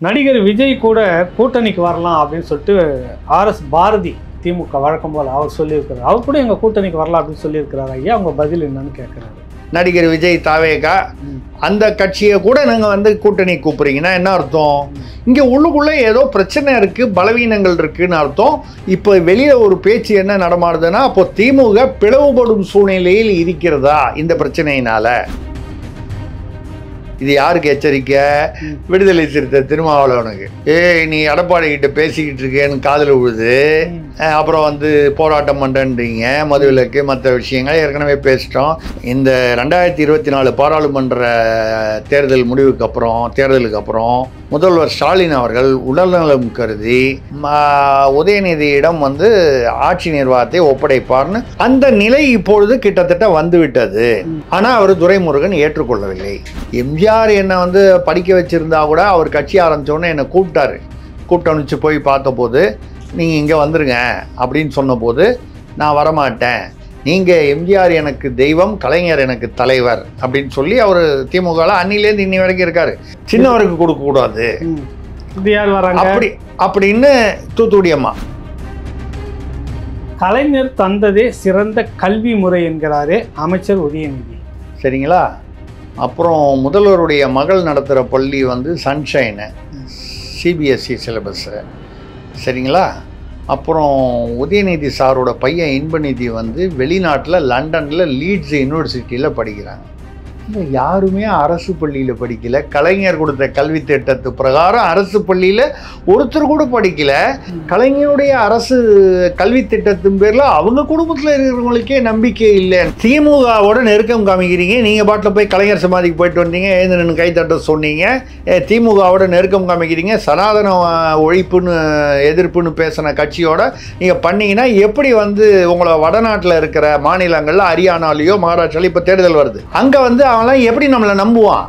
நடிகர் விஜய் கூட கூட்டணிக்கு வரலாம் அப்படின்னு சொல்லிட்டு ஆர்எஸ் பாரதி திமுக வழக்கம் போல் அவர் சொல்லியிருக்கிறார் அவர் கூட எங்கள் கூட்டணிக்கு வரலாம் அப்படின்னு சொல்லியிருக்கிறாரு ஐயா அவங்க பதில் என்னன்னு கேட்குறாரு நடிகர் விஜய் தாவேகா அந்த கட்சியை கூட நீங்கள் வந்து கூட்டணி கூப்பிட்றீங்கன்னா என்ன அர்த்தம் இங்கே உள்ளுக்குள்ளே ஏதோ பிரச்சனை இருக்குது பலவீனங்கள் இருக்குன்னு அர்த்தம் இப்போ வெளியே ஒரு பேச்சு என்ன நடமாடுதுன்னா அப்போ திமுக பிளவுபடும் சூழ்நிலையில் இருக்கிறதா இந்த பிரச்சனையினால இது யாருக்கு எச்சரிக்கை ம். விடுதலை சிறுத்தை திருமாவளவனுக்கு ஏய் நீ எடப்பாடி கிட்ட பேசிக்கிட்டு இருக்கேன்னு காதில் விழுது அஹ் அப்புறம் வந்து போராட்டம் பண்ணுறீங்க மதுவிலக்கு மற்ற விஷயங்கள் ஏற்கனவே பேசிட்டோம் இந்த ரெண்டாயிரத்தி இருபத்தி நாலு பாராளுமன்ற தேர்தல் முடிவுக்கு அப்புறம் தேர்தலுக்கு அப்புறம் முதல்வர் ஸ்டாலின் அவர்கள் உடல்நலம் கருதி ம- உதயநிதியிடம் வந்து ஆட்சி நிர்வாகத்தை ஒப்படைப்பார்னு அந்த நிலை இப்பொழுது கிட்டத்தட்ட வந்துவிட்டது ஆனால் அவர் துரைமுருகன் ஏற்றுக்கொள்ளவில்லை எம்ஜிஆர் என்னை வந்து படிக்க வச்சிருந்தா கூட அவர் கட்சி ஆரம்பிச்ச உடனே என்னை கூப்பிட்டாரு கூப்பிட்டு அனுப்பிச்சு போய் பார்த்தபோது நீங்கள் இங்கே வந்துருங்க அப்படின்னு சொன்னபோது நான் வரமாட்டேன் நீங்கள் எம்ஜிஆர் எனக்கு தெய்வம் கலைஞர் எனக்கு தலைவர் அப்படின்னு சொல்லி அவர் திமுகவில் அன்னிலேருந்து இன்னி வரைக்கும் இருக்காரு சின்னவருக்கு கொடுக்கக்கூடாது ம். இது யார் வராங்க அப்படி அப்படின்னு தூத்துக்குடி அம்மா கலைஞர் தந்ததே சிறந்த கல்வி முறை என்கிறாரே அமைச்சர் உதயநிதி சரிங்களா அப்புறம் முதல்வருடைய மகள் நடத்துகிற பள்ளி வந்து சன்ஷைனு சிபிஎஸ்சி சிலபஸ்ஸு சரிங்களா அப்புறம் உதயநிதி சாரோட பையன் இன்பநிதி வந்து வெளிநாட்டில் லண்டனில் லீட்ஸ் யூனிவர்சிட்டியில் படிக்கிறாங்க இந்த யாருமே அரசு பள்ளியில் படிக்கல கலைஞர் கொடுத்த கல்வி திட்டத்து பிரகாரம் அரசு பள்ளியில் ஒருத்தர் கூட படிக்கல கலைஞருடைய அரசு கல்வி திட்டத்தின் பேரில் அவங்க குடும்பத்தில் இருக்கிறவங்களுக்கே நம்பிக்கை இல்லை திமுகவோட நெருக்கம் காமிக்கிறீங்க நீங்கள் பாட்டில் போய் கலைஞர் சமாதிக்கு போயிட்டு வந்தீங்க எழுந்து நின்று கை தட்ட சொன்னீங்க ஏ, திமுகவோட நெருக்கம் காமிக்கிறீங்க சனாதன அஹ், ஒழிப்புன்னு எதிர்ப்புன்னு பேசின கட்சியோட நீங்கள் பண்ணீங்கன்னா எப்படி வந்து உங்களை வடநாட்டில் இருக்கிற மாநிலங்களில் ஹரியானாலேயோ மகாராஷ்டிராலையோ இப்போ தேர்தல் வருது அங்கே வந்து அவன்லாம் எப்படி நம்மளை நம்புவான்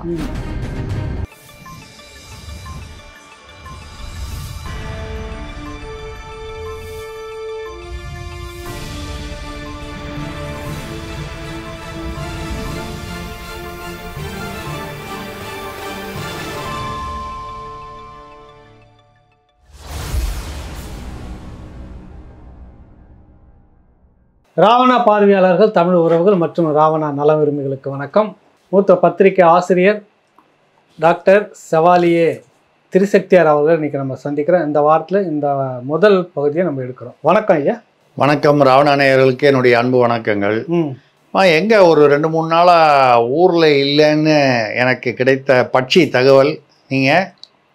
ராவணா பார்வையாளர்கள் தமிழ் உறவுகள் மற்றும் ராவணா நல விரும்பிகளுக்கு வணக்கம் மூத்த பத்திரிகை ஆசிரியர் டாக்டர் செவாலியே திருசக்தியார் அவர்கள் இன்னைக்கு நம்ம சந்திக்கிறோம் இந்த வாரத்தில் இந்த முதல் பகுதியை நம்ம எடுக்கிறோம் வணக்கம் ஐயா வணக்கம் ராவணாநேயர்களுக்கு என்னுடைய அன்பு வணக்கங்கள் ம் ஆ எங்கே ஒரு ரெண்டு மூணு நாளாக ஊரில் இல்லைன்னு எனக்கு கிடைத்த பட்சி தகவல் நீங்கள்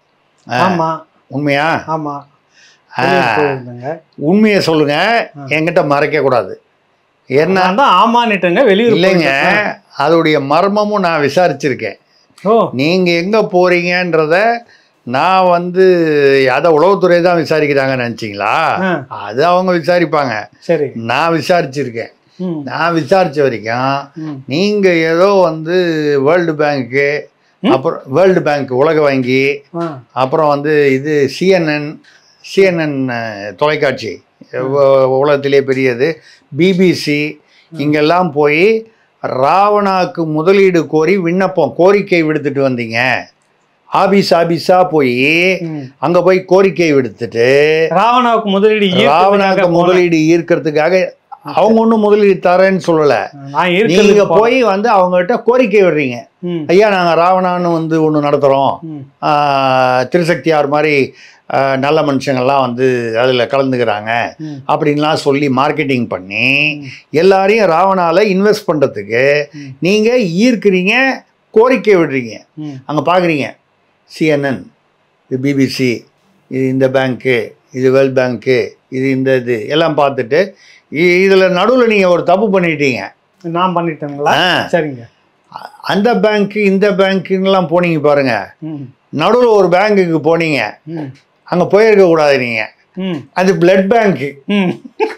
ஆமா உண்மையா ஆமா ஆ. வெளியூர் போயிருந்தேங்க உண்மையை சொல்லுங்க ஆ. என்கிட்ட மறைக்கக்கூடாது என்ன நான் தான் ஆமான்னுட்டேங்க வெளியூர் இல்லைங்க போயிருந்தேன். அதோடைய மர்மமும் நான் விசாரிச்சிருக்கேன் ஓ நீங்கள் எங்கே போகிறீங்கன்றத நான் வந்து அதை உளவுத்துறை தான் விசாரிக்கிறாங்கன்னு நினச்சிங்களா ஆ, அது அவங்க விசாரிப்பாங்க சரி நான் விசாரிச்சிருக்கேன் ம் நான் விசாரித்த வரைக்கும் ம் நீங்கள் ஏதோ வந்து வேர்ல்டு பேங்க்கு ம்? அப்புறம் வேர்ல்டு பேங்க் உலக வங்கி ஆ அப்புறம் வந்து இது சிஎன்என் சிஎன்என் தொலைக்காட்சி உ- உலகத்திலே பெரியது பிபிசி இங்கெல்லாம் போய் ராவணாக்கு முதலீடு கோரி விண்ணப்பம் கோரிக்கை விடுத்துட்டு வந்தீங்க ஆபீஸ் ஆபீஸாக போய் ம். அங்கே போய் கோரிக்கை விடுத்துட்டு ராவணாவுக்கு முதலீடு ராவணாக்கு ஈர்க்கிறதுக்காக போனேன். முதலீடு ஈர்க்கிறதுக்காக அவங்க ஒன்றும் முதலீடு தரேன்னு சொல்லலை நான் நீங்க இருக்கிறது போய் வந்து அவங்ககிட்ட கோரிக்கை விடுறீங்க ம் ஐயா நாங்கள் ராவணான்னு வந்து ஒன்று நடத்துகிறோம் ம் திருசக்தியார் மாதிரி ஆஹ், நல்ல மனுஷங்கள்லாம் வந்து அதில் கலந்துக்கிறாங்க ம் அப்படின்லாம் சொல்லி மார்க்கெட்டிங் பண்ணி எல்லாரையும் ராவணால இன்வெஸ்ட் பண்ணுறதுக்கு ம். நீங்கள் ஈர்க்கிறீங்க கோரிக்கை விடுறீங்க ம் அங்கே பார்க்குறீங்க சிஎன்என் இது பிபிசி இது இந்த பேங்க்கு இது வேர்ல்ட் பேங்க்கு இது இந்த இது எல்லாம் பார்த்துட்டு இதில் நடுவில் நீங்கள் ஒரு தப்பு பண்ணிட்டீங்க நான் பண்ணிட்டேங்களா ஆ சரிங்க அந்த பேங்க்கு இந்த பேங்க்குன்னெலாம் போனீங்க பாருங்க ம் நடுவில் ஒரு பேங்க்குக்கு போனீங்க ம் அங்கே போயிருக்க கூடாது நீங்கள் ம் அது பிளட் பேங்க்கு ம்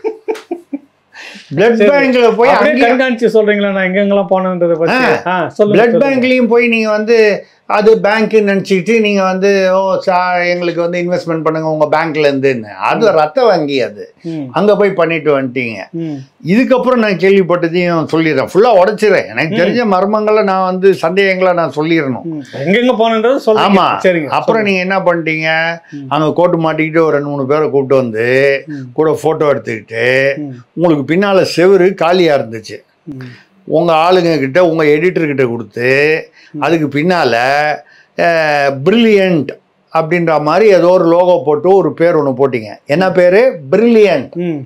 பிளட் சரி. பேங்க்கில் போய் அப்படியே அங்கேயும் கண்காணிச்சு சொல்றீங்களா நான் எங்கெங்கெல்லாம் போனேன்றதை பத்தி ஆ. ஆ சொல்லுங்க பிளட் சொல்லுங்க. பேங்க்லேயும் போய் நீங்கள் வந்து அது பேங்க்குன்னு நினச்சிக்கிட்டு நீங்கள் வந்து ஓ சா எங்களுக்கு வந்து இன்வெஸ்ட்மெண்ட் பண்ணுங்க உங்கள் பேங்க்லேருந்துன்னு அது ரத்த வங்கி அது ம் அங்கே போய் பண்ணிட்டு வந்துட்டீங்க ம் இதுக்கப்புறம் நான் கேள்விப்பட்டதையும் சொல்லிடுறேன் ஃபுல்லாக உடச்சிடுறேன் எனக்கு தெரிஞ்ச மர்மங்களை நான் வந்து சந்தேகங்களை நான் சொல்லிடணும் ம். எங்கெங்க போனன்றது சொல்லுங்க ஆமா சரிங்க அப்புறம் நீங்க என்ன பண்ணிட்டீங்க ம். அங்க கோட்டு மாட்டிக்கிட்டு ஒரு ரெண்டு மூணு பேரை கூப்பிட்டு வந்து ம். கூட போட்டோ எடுத்துக்கிட்டு ம். உங்களுக்கு பின்னால செவுரு காலியா இருந்துச்சு ம். உங்க ஆளுங்க கிட்ட உங்க எடிட்டர் கிட்ட கொடுத்து அதுக்கு பின்னால பிரில்லியன்ட் அப்படின்ற மாதிரி ஏதோ ஒரு லோகோ போட்டு ஒரு பேர் ஒன்று போட்டீங்க என்ன பேரு பிரில்லியன்ட் ம்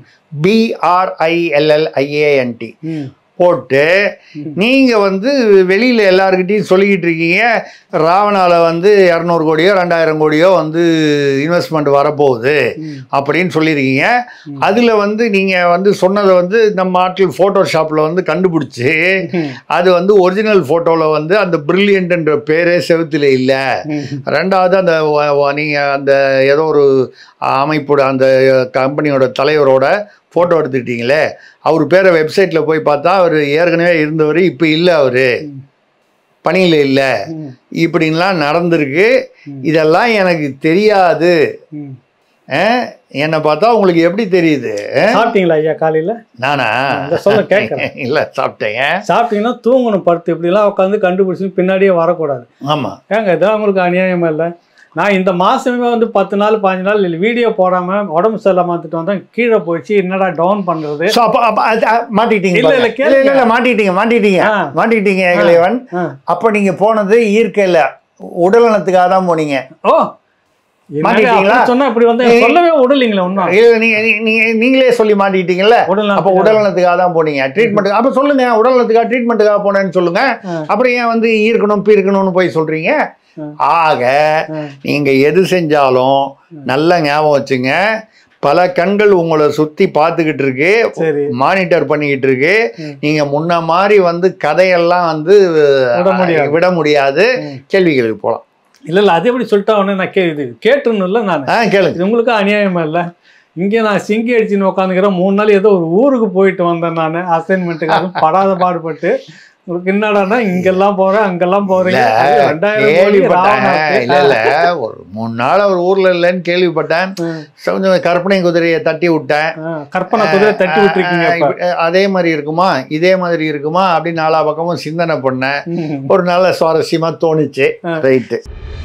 பிஆர்ஐஎல்எல்ஐஏஎன்டி ம் போட்டு நீங்கள் வந்து வெளியில் எல்லாருக்கிட்டையும் சொல்லிக்கிட்டு இருக்கீங்க ராவணால வந்து இரநூறு கோடியோ ரெண்டாயிரம் கோடியோ வந்து இன்வெஸ்ட்மெண்ட் வரப்போகுது ம். அப்படின்னு சொல்லியிருக்கீங்க அதில் வந்து நீங்கள் வந்து சொன்னதை வந்து நம்ம ஆட்கள் ஃபோட்டோஷாப்பில் வந்து கண்டுபிடிச்சி ம். அது வந்து ஒரிஜினல் ஃபோட்டோவில் வந்து அந்த பிரில்லியன்ட்ன்ற பேரே செவுத்துல இல்லை ம். ரெண்டாவது அந்த நீங்கள் அந்த ஏதோ ஒரு அமைப்போட அந்த கம்பெனியோட தலைவரோட ஃபோட்டோ எடுத்துக்கிட்டீங்களே அவர் பேரை வெப்சைட்டில் போய் பார்த்தா அவர் ஏற்கனவே இருந்தவர் இப்போ இல்லை அவர் ம். பணியில் இல்லை ம். இப்படின்லாம் நடந்திருக்கு ம். இதெல்லாம் எனக்கு தெரியாது ம். அஹ், என்னை பார்த்தா உங்களுக்கு எப்படி தெரியுது அஹ்? சாப்பிட்டீங்களா ஐயா காலையில நானா இந்த சொல்ல கேட்கறேன் இல்லை சாப்பிட்டேங்க சாப்பிட்டீங்கன்னா தூங்கணும் படுத்து இப்படிலாம் உட்காந்து கண்டுபிடிச்சு பின்னாடியே வரக்கூடாது ஆமாம் ஏங்க இதான் உங்களுக்கு அநியாயமா இல்லை நான் இந்த மாசமே வந்து பத்து நாள் பாஞ்சு நாள் இல்லை வீடியோ போடாம உடம்பு சரியில்லாம மாத்திட்டு வந்தேன் கீழே போயிடுச்சு என்னடா டவுன் பண்றது ஸோ அப்போ அப்போ அது- அ, மாட்டிட்டீங்க இல்ல, இல்ல, பாருங்க. கேளுங்க. இல்ல, இல்ல, மாட்டிட்டீங்க மாட்டிட்டீங்க ஆ. மாட்டிட்டீங்க இளையவன் ஆ. அப்போ நீங்கள் போனது ஈர்க்கையில் உடல்நலத்துக்காக தான் போனீங்க ஓ என்னங்க மாட்டிக்கிட்டீங்களா? அப்படி சொன்னா இப்படி வந்து ஏய். சொல்லவே விடலீங்களே ஒன்றும் இல்ல, நீங்க நீ- நீங்க- நீங்களே சொல்லி மாட்டிட்டீங்கல்ல உடல் அப்போ உடல்நலத்துக்காக தான் போனீங்க ட்ரீட்மெண்ட் அப்போ சொல்லுங்க உடல்நலத்துக்காக ட்ரீட்மெண்ட்டுக்காக போனேன்னு சொல்லுங்க ஆ. அப்புறம் ஏன் வந்து ஈர்க்கணும் பீர்க்கணும்னு போய் சொல்றீங்க ஆ. ஆக ஆ. நீங்க எது செஞ்சாலும் நல்ல ஞாபகம் வச்சுங்க பல கண்கள் உங்களை சுத்தி பார்த்துக்கிட்டு இருக்கு சரி மானிட்டர் பண்ணிக்கிட்டு இருக்கு ம். நீங்க முன்ன மாதிரி வந்து கதையெல்லாம் வந்து விட முடியாது. விட முடியாது ம். கேள்விகளுக்கு போகலாம் இல்ல இல்ல அது எப்படி சொல்லிட்டா உடனே நான் கே இது கேட்டுருணும்ல நான் ஆ கேளுங்க இது உங்களுக்கு அநியாயமா இல்லை இங்கே நான் சிங்கி அடிச்சுன்னு உட்காந்துக்கிறேன் மூணு நாள் ஏதோ ஒரு ஊருக்கு போயிட்டு வந்தேன் நான் அசைன்மெண்ட்டுக்காக படாத பாடுபட்டு உங்களுக்கு என்னடான்னா இங்கெல்லாம் போறேன் அங்கெல்லாம் போறீங்க இல்ல, அது ரெண்டாயிரம் கோடி கேள்விப்பட்டேன் ராவணாக்கு. இல்ல இல்ல ஒரு மூணு நாள் அவர் ஊர்ல இல்லைன்னு கேள்விப்பட்டேன் ம், கொஞ்சம் கற்பனை குதிரையை தட்டி விட்டேன் ஆ, கற்பனை குதிரை தட்டி விட்டுருக்கீங்க ஆ, இப்ப. இப்ப, அதே மாதிரி இருக்குமா இதே மாதிரி இருக்குமா அப்படின்னு நாலா பக்கமும் சிந்தனை பண்ணேன் ம், ஒரு நல்ல சுவாரஸ்யமா தோணுச்சு ஆ. ரைட்டு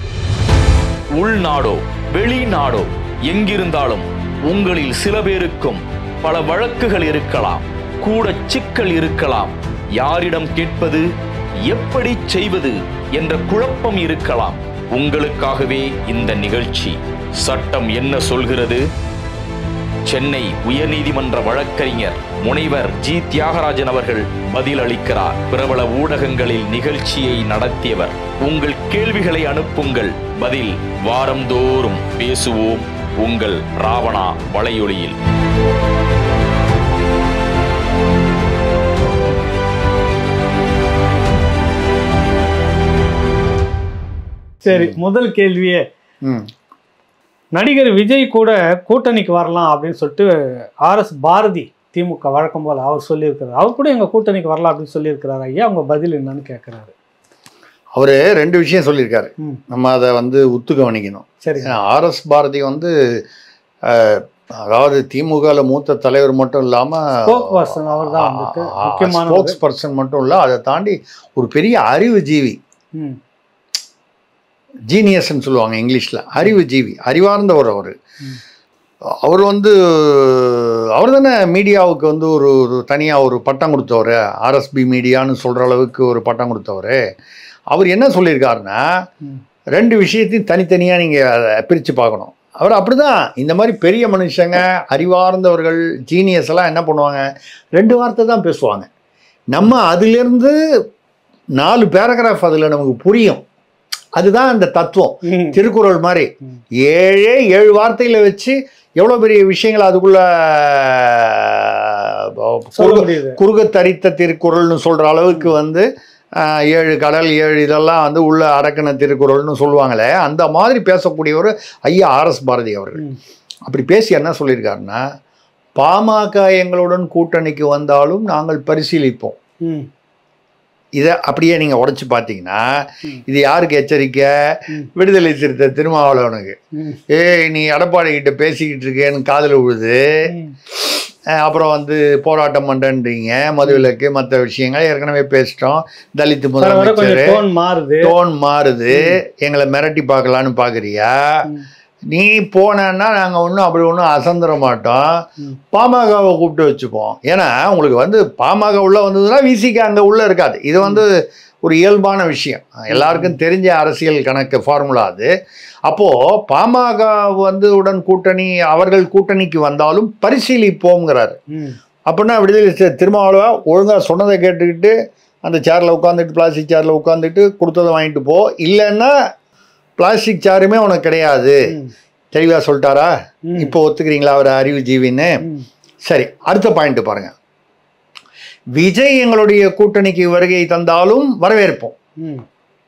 உள்நாடோ வெளிநாடோ எங்கிருந்தாலும் உங்களில் சில பேருக்கும் பல வழக்குகள் இருக்கலாம் கூட சிக்கல் இருக்கலாம் யாரிடம் கேட்பது எப்படி செய்வது என்ற குழப்பம் இருக்கலாம் உங்களுக்காகவே இந்த நிகழ்ச்சி சட்டம் என்ன சொல்கிறது சென்னை உயர்நீதிமன்ற வழக்கறிஞர் முனைவர் ஜி தியாகராஜன் அவர்கள் பதிலளிக்கிறார் பிரபல ஊடகங்களில் நிகழ்ச்சியை நடத்தியவர் உங்கள் கேள்விகளை அனுப்புங்கள் பதில் வாரந்தோறும் பேசுவோம் உங்கள் ராவணா வலையொலியில் சரி முதல் கேள்வியே ம் நடிகர் விஜய் கூட கூட்டணிக்கு வரலாம் அப்படின்னு சொல்லிட்டு ஆர்எஸ் பாரதி திமுக வழக்கம் போல அவர் சொல்லியிருக்கிறார் அவர் கூட எங்க கூட்டணிக்கு வரலாம் அப்படின்னு சொல்லியிருக்கிறாரு ஐயா அவங்க பதில் என்னன்னு கேட்கிறாரு அவரு ரெண்டு விஷயம் சொல்லியிருக்காரு ம் நம்ம அதை வந்து உத்து கவனிக்கணும் சரி ஆர்எஸ் பாரதி வந்து அஹ், அதாவது திமுகவில் மூத்த தலைவர் மட்டும் Spokesperson அவர்தான் வந்துட்டு முக்கியமானவர். ஸ்போக்ஸ் பர்சன் மட்டும் இல்லை அதை தாண்டி ஒரு பெரிய அறிவு ஜீவி ம் ஜீனியஸ்ன்னு சொல்லுவாங்க இங்கிலீஷில் அறிவு ஜீவி அறிவார்ந்தவர் அவர் ம். அவர் வந்து அவர் தானே மீடியாவுக்கு வந்து ஒரு ஒரு தனியாக ஒரு பட்டம் கொடுத்தவர் ஆர்எஸ்பி மீடியான்னு சொல்கிற அளவுக்கு ஒரு பட்டம் கொடுத்தவர் அவர் என்ன சொல்லியிருக்காருன்னா ம். ரெண்டு விஷயத்தையும் தனித்தனியாக நீங்கள் பிரித்து பார்க்கணும் அவர் அப்படிதான் இந்த மாதிரி பெரிய மனுஷங்க அறிவார்ந்தவர்கள் ஜீனியஸ் எல்லாம் என்ன பண்ணுவாங்க ரெண்டு வார்த்தை தான் பேசுவாங்க நம்ம அதிலிருந்து நாலு பேராகிராஃப் அதில் நமக்கு புரியும் அதுதான் அந்த தத்துவம் ம். திருக்குறள் மாதிரி ம். ஏழே ஏழு வார்த்தையில வச்சு எவ்வளோ பெரிய விஷயங்கள் அதுக்குள்ள சொல்ல குறுக- முடியுது குறுக தரித்த திருக்குறள்னு சொல்ற அளவுக்கு வந்து ஆஹ், ஏழு கடல் ஏழு இதெல்லாம் வந்து உள்ள அடக்கின திருக்குறள்னு சொல்லுவாங்களே அந்த மாதிரி பேசக்கூடியவர் ஐயா ஆர்எஸ் பாரதி அவர்கள் ம். அப்படி பேசி என்ன சொல்லியிருக்காருன்னா பாமக எங்களுடன் கூட்டணிக்கு வந்தாலும் நாங்கள் பரிசீலிப்போம் ம் இதை அப்படியே நீங்கள் உடைச்சு பார்த்தீங்கன்னா ம். இது யாருக்கு எச்சரிக்கை ம். விடுதலை சிறுத்தை திருமாவளவனுக்கு ம். ஏய் நீ எடப்பாடி கிட்ட பேசிக்கிட்டு இருக்கேன்னு காதில் விழுது ம். அஹ் அப்புறம் வந்து போராட்டம் பண்ணுறீங்க மதுவிலக்கு மற்ற விஷயங்கள் ஏற்கனவே பேசிட்டோம் தலித் வர வர முதலமைச்சர் கொஞ்சம் டோன் மாறுது டோன் மாறுது எங்களை மிரட்டி பார்க்கலான்னு பார்க்குறியா ம். நீ போனேன்னா நாங்கள் ஒன்றும் அப்படி ஒன்றும் அசந்துட மாட்டோம் ம். பாமகவை கூப்பிட்டு வச்சுப்போம் ஏன்னா உங்களுக்கு வந்து பாமக உள்ள வந்ததுன்னா விசிக்கு அங்கே உள்ள இருக்காது இது வந்து ஒரு இயல்பான விஷயம் எல்லாருக்கும் தெரிஞ்ச அரசியல் கணக்கு ஃபார்முலா அது அப்போது பாமக வந்து உடன் கூட்டணி அவர்கள் கூட்டணிக்கு வந்தாலும் பரிசீலிப்போங்கிறாரு ம். அப்படின்னா விடுதலை சிறு- திருமாவளவா ஒழுங்காக சொன்னதை கேட்டுக்கிட்டு அந்த சேரில் உட்காந்துட்டு பிளாஸ்டிக் சேரில் உட்காந்துட்டு கொடுத்ததை வாங்கிட்டு போ இல்லைன்னா பிளாஸ்டிக் சேருமே உனக்கு கிடையாது ம். தெளிவாக சொல்லிட்டாரா ம். இப்போ ஒத்துக்கிறீங்களா அவர் அறிவு ஜீவின்னு ம். சரி அடுத்த பாயிண்ட் பாருங்க விஜய் எங்களுடைய கூட்டணிக்கு வருகை தந்தாலும் வரவேற்போம் ம்.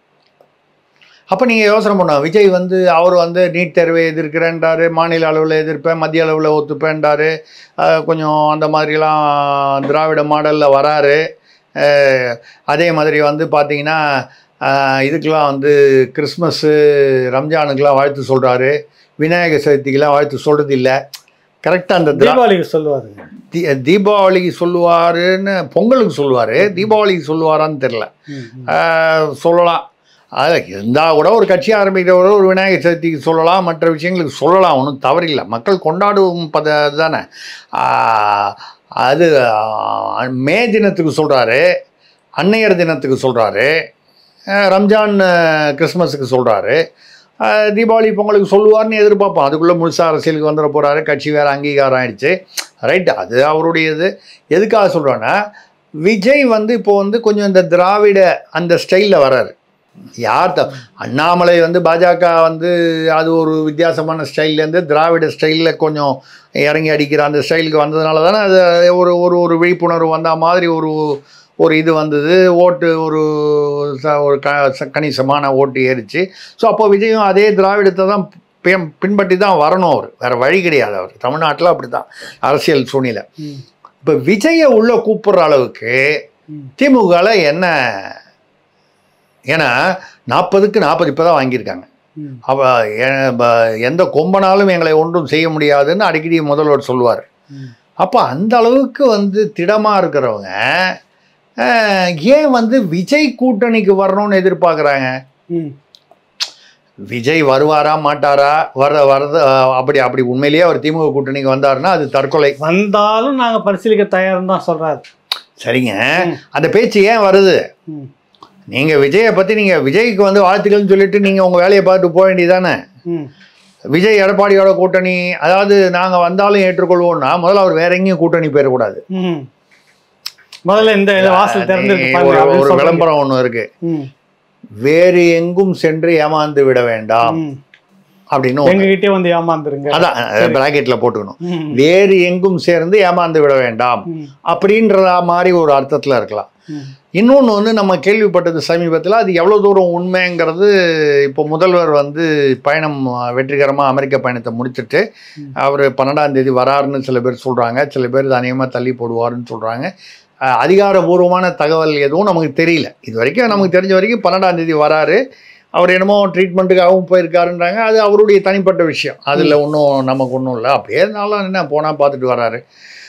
அப்போ நீங்கள் யோசனை பண்ணோம் விஜய் வந்து அவர் வந்து நீட் தேர்வை எதிர்க்கிறேன்றாரு மாநில அளவில் எதிர்ப்பேன் மத்திய அளவில் ஒத்துப்பேன்றாரு அஹ் கொஞ்சம் அந்த மாதிரிலாம் திராவிட மாடலில் வராரு அஹ் அதே மாதிரி வந்து பார்த்தீங்கன்னா அஹ் இதுக்கெல்லாம் வந்து கிறிஸ்மஸ்ஸு ரம்ஜானுக்கெல்லாம் வாழ்த்து சொல்கிறாரு விநாயகர் சதுர்த்திக்கெல்லாம் வாழ்த்து சொல்கிறது இல்லை கரெக்டாக அந்த திரா தீபாவளிக்கு சொல்லுவாருங்க தீ தீபாவளிக்கு சொல்லுவாருன்னு பொங்கலுக்கு சொல்லுவார் தீபாவளிக்கு சொல்லுவாரான்னு தெரில ம். ம். ஆஹ் சொல்லலாம் அது இருந்தால் கூட ஒரு கட்சி ஆரம்பிக்கிறவர ஒரு விநாயகர் சதுர்த்திக்கு சொல்லலாம் மற்ற விஷயங்களுக்கு சொல்லலாம் ஒன்றும் தவறில்லை மக்கள் கொண்டாடும் பத தானே ஆஹ் அது ஆஹ் மே தினத்துக்கு சொல்கிறாரு அன்னையர் தினத்துக்கு சொல்கிறாரு ரம்ஜான் ஆஹ் கிறிஸ்மஸுக்கு சொல்கிறாரு தீபாவளி பொங்கலுக்கு சொல்லுவார்னு எதிர்பார்ப்போம் அதுக்குள்ளே முழுசாக அரசியலுக்கு வந்துட போகிறாரு கட்சி வேறு அங்கீகாரம் ஆயிடுச்சு ரைட்டு அது அவருடையது எதுக்காக சொல்கிறேன்னா விஜய் வந்து இப்போ வந்து கொஞ்சம் இந்த திராவிட அந்த ஸ்டைலில் வராரு யார் த அண்ணாமலை வந்து பாஜக வந்து அது ஒரு வித்தியாசமான ஸ்டைல்லேருந்து திராவிட ஸ்டைலில் கொஞ்சம் இறங்கி அடிக்கிற அந்த ஸ்டைலுக்கு வந்ததுனால தானே அது ஒரு ஒரு ஒரு விழிப்புணர்வு வந்த மாதிரி ஒரு ஒரு இது வந்தது ஓட்டு ஒரு ச- ஒரு க ச- கணிசமான ஓட்டு ஏறிச்சு ஸோ அப்போ விஜயும் அதே திராவிடத்தை தான் பின்- பின்பற்றி தான் வரணும் அவர் வேறு வழி கிடையாது அவர் தமிழ்நாட்டில் அப்படி தான் அரசியல் சூழ்நிலை ம். இப்போ விஜயை உள்ள கூப்பிடுற அளவுக்கு ம். திமுகவில் என்ன ஏன்னா நாற்பதுக்கு நாற்பது இப்போ தான் வாங்கியிருக்காங்க ம். அவ எ- ப- எந்த கொம்பனாலும் எங்களை ஒன்றும் செய்ய முடியாதுன்னு அடிக்கடி முதல்வர் சொல்லுவார் ம். அப்போ அந்த அளவுக்கு வந்து திடமாக இருக்கிறவங்க அஹ், ஏன் வந்து விஜய் கூட்டணிக்கு வரணும்னு எதிர்பார்க்குறாங்க ம். விஜய் வருவாரா மாட்டாரா வர வரது அஹ், அப்படி அப்படி உண்மையிலேயே அவர் திமுக கூட்டணிக்கு வந்தாருன்னா அது தற்கொலை வந்தாலும் நாங்க பரிசீலிக்க தயார்னு தான் சொல்றாரு சரிங்க ம். அந்த பேச்சு ஏன் வருது ம். நீங்கள் விஜயை பற்றி நீங்கள் விஜய்க்கு வந்து வாழ்த்துக்கள்னு சொல்லிட்டு நீங்கள் உங்கள் வேலையை பார்த்துட்டு போக வேண்டியதானே ம். விஜய் எடப்பாடியோட கூட்டணி அதாவது நாங்கள் வந்தாலும் ஏற்றுக்கொள்வோம்னா முதல்ல அவர் வேற எங்கேயும் கூட்டணி போயிடக்கூடாது ம். முதல்ல இந்த இந்த வாசல் திறந்திருக்கு நீ பாருங்க ஒரு அப்படின்னு ஒரு சொல்றீங்க. விளம்பரம் ஒன்று இருக்கு ம். வேறு எங்கும் சென்று ஏமாந்து விட வேண்டாம் ம். அப்படின்னு ஒண்ணு. எங்ககிட்டே வந்து ஏமாந்துருங்க அதான் பிராக்கெட்ல போட்டுக்கணும் ம். வேறு எங்கும் சேர்ந்து ஏமாந்து விட வேண்டாம் ம். அப்படின்றதா மாதிரி ஒரு அர்த்தத்தில் இருக்கலாம் ம். இன்னொன்று வந்து நம்ம கேள்விப்பட்டது சமீபத்தில் அது எவ்வளோ தூரம் உண்மைங்கிறது இப்போ முதல்வர் வந்து பயணம் வெற்றிகரமாக அமெரிக்க பயணத்தை முடிச்சுட்டு ம். அவர் பன்னெண்டாம் தேதி வராருன்னு சில பேர் சொல்கிறாங்க சில பேர் அநேகமாக தள்ளி போடுவாருன்னு சொல்கிறாங்க அதிகாரபூர்வமான தகவல் எதுவும் நமக்கு தெரியல இது வரைக்கும் நமக்கு தெரிஞ்ச வரைக்கும் பன்னெண்டாம் தேதி வராரு அவர் என்னமோ ட்ரீட்மெண்ட்டுக்காகவும் போயிருக்காருன்றாங்க அது அவருடைய தனிப்பட்ட விஷயம் அதில் ஒன்றும் நமக்கு ஒன்றும் இல்லை அப்படியே இருந்தாலும் என்ன போனால் பார்த்துட்டு வராரு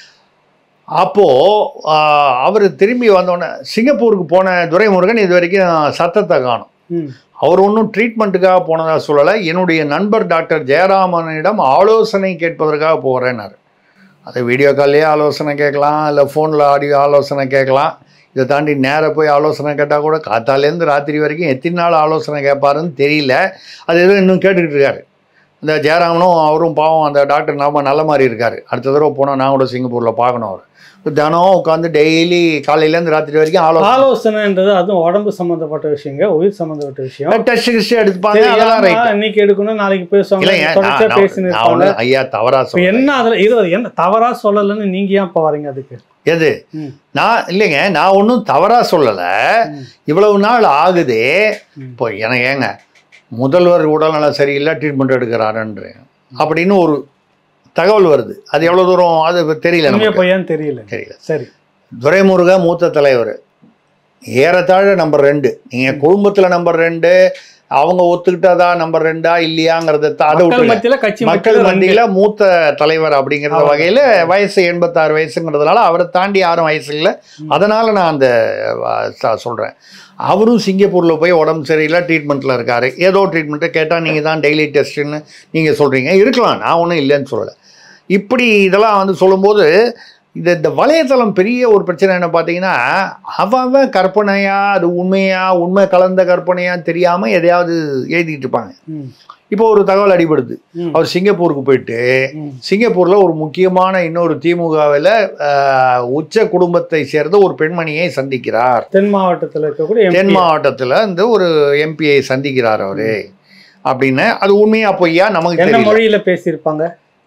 அப்போது அவர் திரும்பி வந்தோடனே சிங்கப்பூருக்கு போன துரைமுருகன் இது வரைக்கும் சத்தத்தை காணும் ம். அவர் ஒன்றும் ட்ரீட்மெண்ட்டுக்காக போனதா சொல்லலை என்னுடைய நண்பர் டாக்டர் ஜெயராமனிடம் ஆலோசனை கேட்பதற்காக போகிறேன்னாரு அது வீடியோ கால்லையே ஆலோசனை கேட்கலாம் இல்லை ஃபோனில் ஆடியோ ஆலோசனை கேட்கலாம் இதை தாண்டி நேராக போய் ஆலோசனை கேட்டால் கூட காத்தாலேருந்து ராத்திரி வரைக்கும் எத்தனை நாள் ஆலோசனை கேட்பாருன்னு தெரியல அது எதுவும் இன்னும் கேட்டுக்கிட்டு இருக்காரு இந்த ஜெயராமனும் அவரும் பாவம் அந்த டாக்டர் நாம நல்ல மாதிரி இருக்காரு அடுத்த தடவை போனால் நான் கூட சிங்கப்பூரில் பார்க்கணும் அவர் தினம் உட்காந்து டெய்லி காலையிலேருந்து ராத்திரி வரைக்கும் ஆலோசனை ஆலோசனைன்றது அதுவும் உடம்பு சம்பந்தப்பட்ட விஷயங்க உயிர் சம்பந்தப்பட்ட விஷயம் டெஸ்ட் கிஸ்ட் எடுத்துப்பாங்க சரி, அதெல்லாம் ஆமா, ரைட் இன்னைக்கு எடுக்கணும் நாளைக்கு பேசுவாங்க இல்லைங்க தொடர்ச்சியா நான் பேசின்னு நான் இருப்பாங்க ஒண்ணு ஐயா தவறா இப்ப சொல்றேன் என்ன அதுல இது என்ன தவறா சொல்லலன்னு நீங்க ஏன் இப்ப வரீங்க அதுக்கு எது ம். நான் இல்லைங்க நான் ஒன்றும் தவறா சொல்லலை ம். இவ்வளவு நாள் ஆகுதே ம். இப்போ எனக்கு ஏங்க முதல்வர் உடல்நலம் சரியில்லை ட்ரீட்மெண்ட் எடுக்கிறாருன்ற அப்படின்னு ஒரு தகவல் வருது அது எவ்வளவு தூரம் அது தெரியல உண்மையா நமக்கு பையன் தெரியல தெரியல சரி துரைமுருக மூத்த தலைவர் ஏறத்தாழ நம்பர் ரெண்டு நீங்கள் குடும்பத்தில் நம்பர் ரெண்டு அவங்க ஒத்துக்கிட்டதா நம்பர் ரெண்டா இல்லையாங்கிறத த- அதை மக்கள் விட்டுருங்க மத்தியில கட்சி மக்கள் மத்தியில மத்தியில மூத்த தலைவர் அப்படிங்கிற ஆமா. வகையில வயசு எண்பத்தாறு வயசுங்கிறதுனால அவரை தாண்டி யாரும் வயசு இல்லை அதனால நான் அந்த அஹ், ச- சொல்றேன் அவரும் சிங்கப்பூர்ல போய் உடம்பு சரியில்லை ட்ரீட்மெண்ட்ல இருக்காரு ஏதோ ட்ரீட்மெண்ட்டை கேட்டால் நீங்க தான் டெய்லி டெஸ்ட்டுன்னு நீங்க சொல்றீங்க இருக்கலாம் நான் ஒன்றும் இல்லைன்னு சொல்லலை இப்படி இதெல்லாம் வந்து சொல்லும்போது இந்த இந்த வலைத்தளம் பெரிய ஒரு பிரச்சனை என்ன பார்த்தீங்கன்னா அவன் அவன் கற்பனையா அது உண்மையா உண்மை கலந்த கற்பனையா தெரியாம எதையாவது எழுதிட்டு இருப்பாங்க ம், இப்போ ஒரு தகவல் அடிபடுது ம், அவர் சிங்கப்பூருக்கு போயிட்டு ம். சிங்கப்பூர்ல ஒரு முக்கியமான இன்னொரு திமுகவில் உச்ச குடும்பத்தை சேர்ந்த ஒரு பெண்மணியை சந்திக்கிறார் தென் மாவட்டத்துல இருக்கக்கூடிய MP. தென் மாவட்டத்துல இந்த ஒரு எம்பியை சந்திக்கிறார் அவரு அப்படின்னு அது உண்மையா பொய்யா நமக்கு என்ன தெரியல மொழியில பேசியிருப்பாங்க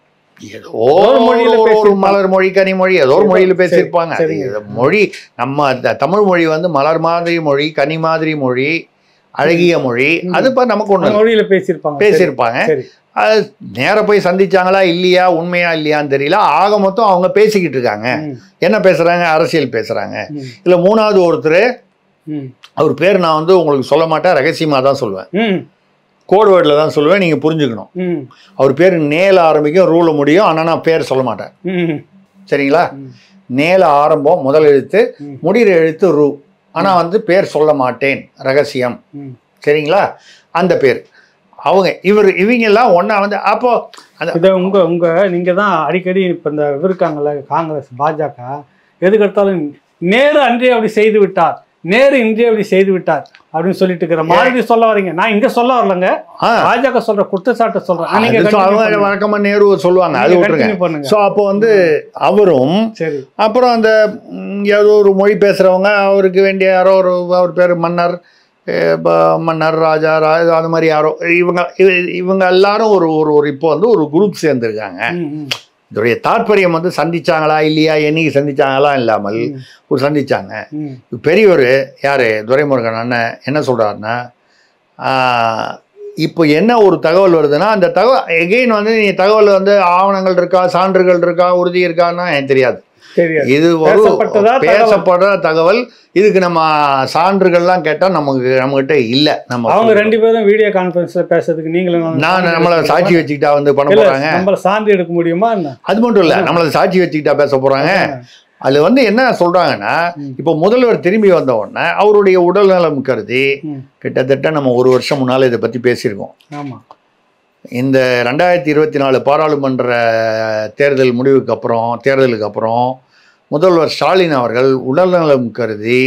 ஏதோ ஒரு மொழியில ஒரு- ஒரு பேசியிருப்பாங்க. மலர் மொழி கனி மொழி ஏதோ ஒரு ஏதோ, மொழியில சரி, பேசியிருப்பாங்க சரிங்க. இது மொழி நம்ம த- தமிழ் மொழி வந்து மலர் மாதிரி மொழி கனி மாதிரி மொழி அழகிய மொழி ம். அது இப்ப நமக்கு அந்த ஒண்ணு மொழியில பேசியிருப்பாங்க பேசியிருப்பாங்க சரி அது நேர போய் சந்திச்சாங்களா இல்லையா உண்மையா இல்லையான்னு தெரியல ஆக மொத்தம் அவங்க பேசிக்கிட்டு இருக்காங்க ம், என்ன பேசுறாங்க அரசியல் பேசுறாங்க ம், இதுல மூணாவது ஒருத்தர் ம், அவர் பேர் நான் வந்து உங்களுக்கு சொல்ல மாட்டேன் ரகசியமா தான் சொல்லுவேன் ம், கோட் வேர்டில் தான் சொல்லுவேன் நீங்க புரிஞ்சுக்கணும் ம், அவர் பேர் நேல ஆரம்பிக்கும் ரூல முடியும் ஆனா நான் பேர் சொல்ல மாட்டேன் ம், சரிங்களா ம். நேல ஆரம்பம் முதல் எழுத்து ம். முடிகிற எழுத்து ரூ ஆனா வந்து பேர் சொல்ல மாட்டேன் ரகசியம் ம். சரிங்களா அந்த பேர் அவங்க இவர் இவங்க எல்லாம் ஒண்ணா வந்து அப்போ அந்த இதை உங்க உங்க நீங்க தான் அடிக்கடி இப்ப இந்த இவர் இருக்காங்கல்ல காங்கிரஸ் பாஜக எதுக்கு எடுத்தாலும் நேரு அன்றே அப்படி செய்து விட்டார் நேரு இன்றே அப்படி செய்து விட்டார் அப்படின்னு சொல்லிட்டு இருக்கிற மாதிரி சொல்ல வரீங்க நான் இங்க சொல்ல வரலங்க ஆ, பாஜக சொல்ற குற்றச்சாட்டை சொல்றேன் ஆ, நீங்க அது சொ- continue அவங்க பண்ணுங்க. வழக்கமா நேரு சொல்லுவாங்க அது நீங்க விட்டுருங்க continue பண்ணுங்க ஸோ அப்போ வந்து அவரும் சரி அப்புறம் அந்த ம், ஏதோ ஒரு மொழி பேசுகிறவங்க அவருக்கு வேண்டிய யாரோ ஒரு அவர் பேர் மன்னர் அஹ், ப- மன்னர் ராஜா ராஜா அந்த மாதிரி யாரோ இவங்க இவ- இவங்க எல்லாரும் ஒரு ஒரு ஒரு இப்போ வந்து ஒரு குரூப் சேர்ந்துருக்காங்க ம், ம், இதோடைய தாற்பயம் வந்து சந்திச்சாங்களா இல்லையா என்னைக்கு சந்திச்சாங்களா இல்லாமல் ம். ஒரு சந்திச்சாங்க ம், பெரியவர் யார் துரைமுருகன் அண்ணன் என்ன சொல்கிறாருன்னா இப்போ என்ன ஒரு தகவல் வருதுன்னா அந்த தகவல் எகெயின் வந்து நீ தகவல் வந்து ஆவணங்கள் இருக்கா சான்றுகள் இருக்கா உறுதி இருக்கான்னா எனக்கு தெரியாது தெரியாது இது ஒரு பேசப்பட்டதா தகவல்? பேசப்படுற தகவல் இதுக்கு நம்ம சான்றுகள்லாம் கேட்டா நமக்கு நம்மகிட்ட இல்ல நம்ம அவங்க சொல்றோம். ரெண்டு பேரும் வீடியோ கான்பரன்ஸ்ல பேசுறதுக்கு நீங்களும் நான் நம்மள சாட்சி வச்சுக்கிட்டா வந்து பண்ண இல்ல, போறாங்க நம்மள சான்று எடுக்க முடியுமா என்ன அது மட்டும் இல்ல நம்மள சாட்சி வச்சுக்கிட்டா பேச போறாங்க அது வந்து என்ன சொல்றாங்கன்னா ம். இப்போ முதல்வர் திரும்பி வந்த உடனே அவருடைய உடல்நலம் கருதி ம். கிட்டத்தட்ட நம்ம ஒரு வருஷம் முன்னால இதை பத்தி பேசியிருக்கோம் ஆமா இந்த ரெண்டாயிரத்தி இருபத்தி நாலு பாராளுமன்ற தேர்தல் முடிவுக்கு அப்புறம் தேர்தலுக்கு அப்புறம் முதல்வர் ஸ்டாலின் அவர்கள் உடல்நலம் கருதி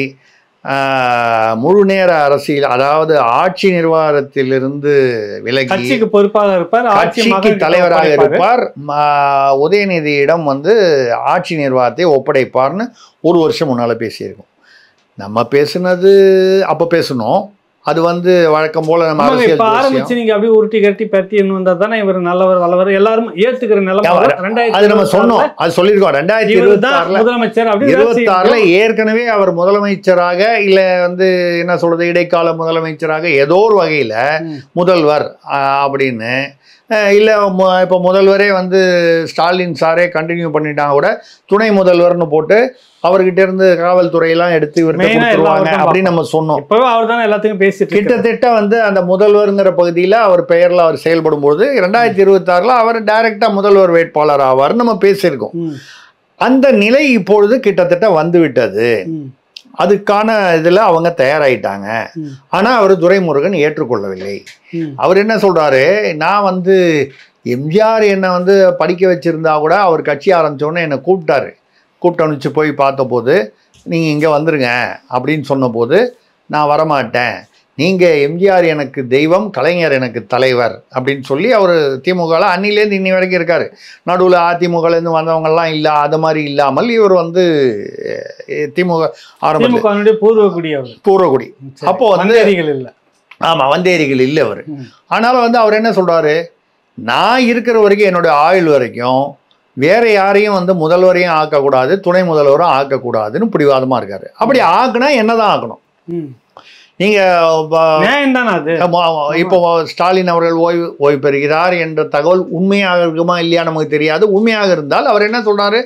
ஆஹ், முழு நேர அரசியல் அதாவது ஆட்சி நிர்வாகத்திலிருந்து விலகி கட்சிக்கு பொறுப்பாக இருப்பார் ஆட்சி கட்சிக்கு மகனுக்கு தலைவராக ஒப்படைப்பாரு. இருப்பார் ம- உதயநிதியிடம் வந்து ஆட்சி நிர்வாகத்தை ஒப்படைப்பார்னு ஒரு வருஷம் முன்னால பேசியிருக்கோம் நம்ம பேசுனது அப்ப பேசணும் அது வந்து வழக்கம் போல நம்ம ஆமாங்க, அரசியல் இப்ப ஜோசியம். ஆரம்பிச்சு நீங்க அப்படியே உருட்டி கட்டி பத்தி வந்தா தானே இவர் நல்லவர் வல்லவர் எல்லாரும் ஏத்துக்கிற நிலைமை ஆமா, வரும். ரெண்டாயிரத்தி அது நம்ம இருபத்தி சொன்னோம் ஆறுல அது சொல்லியிருக்கோம் ரெண்டாயிரத்தி இவர் இருபத்தி தான் ஆறுல முதலமைச்சர் அப்படின்னு இருபத்தி ஆறுல பேசியிருக்கோம். ஏற்கனவே அவர் முதலமைச்சராக இல்ல வந்து என்ன சொல்றது இடைக்கால முதலமைச்சராக ஏதோ ஒரு வகையில ம். முதல்வர் ஆஹ், அப்படின்னு அஹ், இல்ல மு- இப்ப முதல்வரே வந்து ஸ்டாலின் சாரே கண்டினியூ பண்ணிட்டாங்க கூட துணை முதல்வர்னு போட்டு அவர்கிட்ட இருந்து காவல்துறையெல்லாம் எடுத்து இவர்கிட்ட Main ஆ எல்லாம் கொடுத்துருவாங்க அவர்தான் அப்படின்னு நம்ம சொன்னோம் இப்பவே அவர் தானே எல்லாத்தையும் பேசிட்டு இருக்காரு. கிட்டத்தட்ட வந்து அந்த முதல்வருங்கிற பகுதியில் அவர் பெயரில் அவர் செயல்படும் போது ரெண்டாயிரத்தி இருபத்தாறில் அவர் டைரக்டா முதல்வர் வேட்பாளர் ஆவார்னு நம்ம பேசியிருக்கோம் ம், அந்த நிலை இப்பொழுது கிட்டத்தட்ட வந்து விட்டது ம், அதுக்கான இதில் அவங்க தயாராயிட்டாங்க ம், ஆனால் அவர் துரைமுருகன் ஏற்றுக்கொள்ளவில்லை ம். அவர் என்ன சொல்றாரு நான் வந்து எம்ஜிஆர் என்னை வந்து படிக்க வச்சிருந்தா கூட அவர் கட்சி ஆரம்பிச்சோடனே என்னை கூப்பிட்டாரு கூப்பிட்டு அனுப்பிச்சு போய் பார்த்தபோது நீங்கள் இங்கே வந்துருங்க அப்படின்னு சொன்னபோது நான் வரமாட்டேன் நீங்கள் எம்ஜிஆர் எனக்கு தெய்வம் கலைஞர் எனக்கு தலைவர் அப்படின்னு சொல்லி அவர் திமுகவில் அன்னிலேருந்து இன்னி வரைக்கும் இருக்கார் நடுவில் அதிமுகலேருந்து வந்தவங்கெல்லாம் இல்லை அது மாதிரி இல்லாமல் இவர் வந்து அஹ், திமுக ஆரம்பத்தில் திமுகவினுடைய பூர்வக்குடி அவர் பூர்வகுடி சரி. அப்போ வந்து- வந்தேரிகள் இல்ல ஆமாம் வந்தேரிகள் இல்லை அவர் ம். ஆனாலும் வந்து அவர் என்ன சொல்றாரு நான் இருக்கிற வரைக்கும் என்னுடைய ஆயுள் வரைக்கும் வேற யாரையும் வந்து முதல்வரையும் ஆக்கக்கூடாது துணை முதல்வரும் ஆக்கக்கூடாதுன்னு பிடிவாதமா இருக்காரு அப்படி ஆக்குனா என்னதான் ஆக்கணும் ம். நீங்க ப- நியாயம் தானே அது ம- இப்போ ஸ்டாலின் அவர்கள் ஓய்வு ஓய்வு பெறுகிறார் என்ற தகவல் உண்மையாக இருக்குமா இல்லையா நமக்கு தெரியாது உண்மையாக இருந்தால் அவர் என்ன சொல்றாரு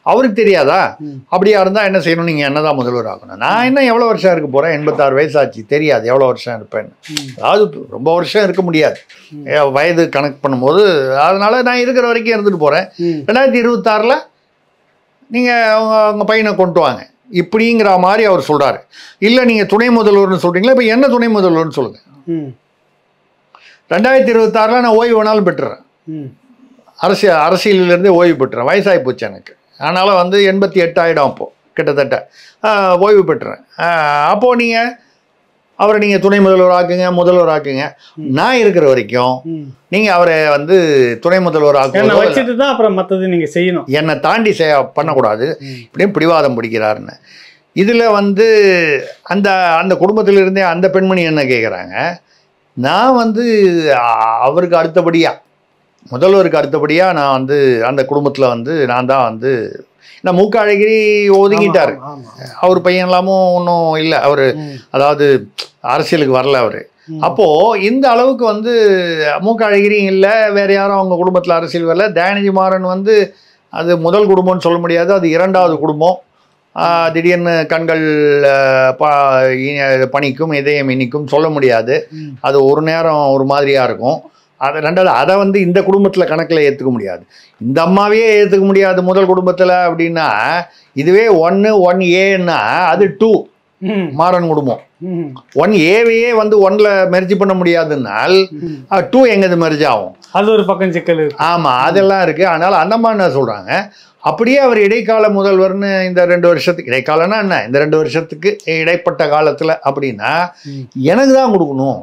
அவருக்கு தெரியாதா ம். அப்படியா இருந்தால் என்ன செய்யணும் நீங்கள் என்ன தான் முதல்வர் ஆகணும் நான் என்ன எவ்வளோ வருஷம் இருக்க போகிறேன் எண்பத்தாறு வயசாச்சு தெரியாது எவ்வளோ வருஷம் இருப்பேன்னு ம். அதாவது ரொம்ப வருஷம் இருக்க முடியாது ம். ஏ, வயது கணக்கு பண்ணும்போது அதனால நான் இருக்கிற வரைக்கும் இருந்துட்டு போகிறேன் ம். ரெண்டாயிரத்தி இருபத்தாறில் நீங்கள் அவங்க அவங்க பையனை கொண்டு வாங்க இப்படிங்கிற மாதிரி அவர் சொல்கிறாரு இல்லை நீங்கள் துணை முதல்வர்னு சொல்கிறீங்களா இப்போ என்ன துணை முதல்வர்னு சொல்லுங்கள் ம். ரெண்டாயிரத்தி இருபத்தாறில் நான் ஓய்வு வேணாலும் பெற்றுறேன் ம். அரசியல் அரசியலிலிருந்தே ஓய்வு பெற்றுறேன் வயசாகி போச்சு எனக்கு அதனால் வந்து எண்பத்தி எட்டு ஆகிடும் அப்போது கிட்டத்தட்ட ஆஹ், ஓய்வு பெற்றுறேன் அப்போது நீங்கள் அவரை நீங்கள் துணை முதல்வர் ஆக்குங்க முதல்வர் ஆக்குங்க நான் இருக்கிற வரைக்கும் ம். நீங்கள் அவரை வந்து துணை முதல்வர் என்னை ஆக்குங்க வச்சுட்டு தான் அப்புறம் மத்தது நீங்க செய்யணும் என்னை தாண்டி செய்ய பண்ணக்கூடாது ம். இப்படியும் பிடிவாதம் பிடிக்கிறாருன்னு இதில் வந்து அந்த அந்த குடும்பத்திலிருந்தே அந்த பெண்மணி என்ன கேட்குறாங்க நான் வந்து அ- அவருக்கு அடுத்தபடியாக முதல்வருக்கு அடுத்தபடியாக நான் வந்து அந்த குடும்பத்தில் வந்து நான் தான் வந்து நான் மூக்க அழகிரி ஒதுங்கிட்டாரு ஆமா, ஆமா. அவர் பையன் எல்லாமும் ஒன்றும் இல்லை அவர் ம். அதாவது அரசியலுக்கு வரல அவர் ம். அப்போது இந்த அளவுக்கு வந்து மூக்க அழகிரியும் இல்லை வேற யாரும் அவங்க குடும்பத்தில் அரசியல் வரல தயாநிதி மாறன் வந்து அது முதல் குடும்பம்னு சொல்ல முடியாது அது இரண்டாவது குடும்பம் ஆஹ் திடீர்னு கண்கள் ஆஹ் ப இ- பனிக்கும் இதயம் இனிக்கும் சொல்ல முடியாது ம். அது ஒரு நேரம் ஒரு மாதிரியாக இருக்கும் அதை ரெண்டாவது அதை வந்து இந்த குடும்பத்தில் கணக்கில் ஏற்றுக்க முடியாது இந்த அம்மாவையே ஏற்றுக்க முடியாது முதல் குடும்பத்தில் அப்படின்னா இதுவே ஒன்று ஒன் ஏன்னா அது டூ ம். மாறன் குடும்பம் ம். ஒன் ஏவையே வந்து ஒன்ல மெர்ஜி பண்ண முடியாதுன்னால் ம். டூ எங்கது மெர்ஜ் ஆகும் அது ஒரு பக்கம் சிக்கல் இருக்கு ஆமாம் அதெல்லாம் இருக்குது அதனால் அந்த மாதிரி என்ன சொல்கிறாங்க அப்படியே அவர் இடைக்கால முதல்வர்னு இந்த ரெண்டு வருஷத்துக்கு இடைக்காலம்னா என்ன இந்த ரெண்டு வருஷத்துக்கு இடைப்பட்ட காலத்தில் அப்படின்னா ம். எனக்கு தான் கொடுக்கணும்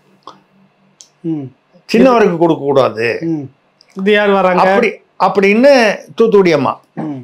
ம். சின்னவருக்கு கொடுக்கக்கூடாது ம். இது யார் வராங்க அப்படி அப்படின்னு தூத்துக்குடி அம்மா ம்.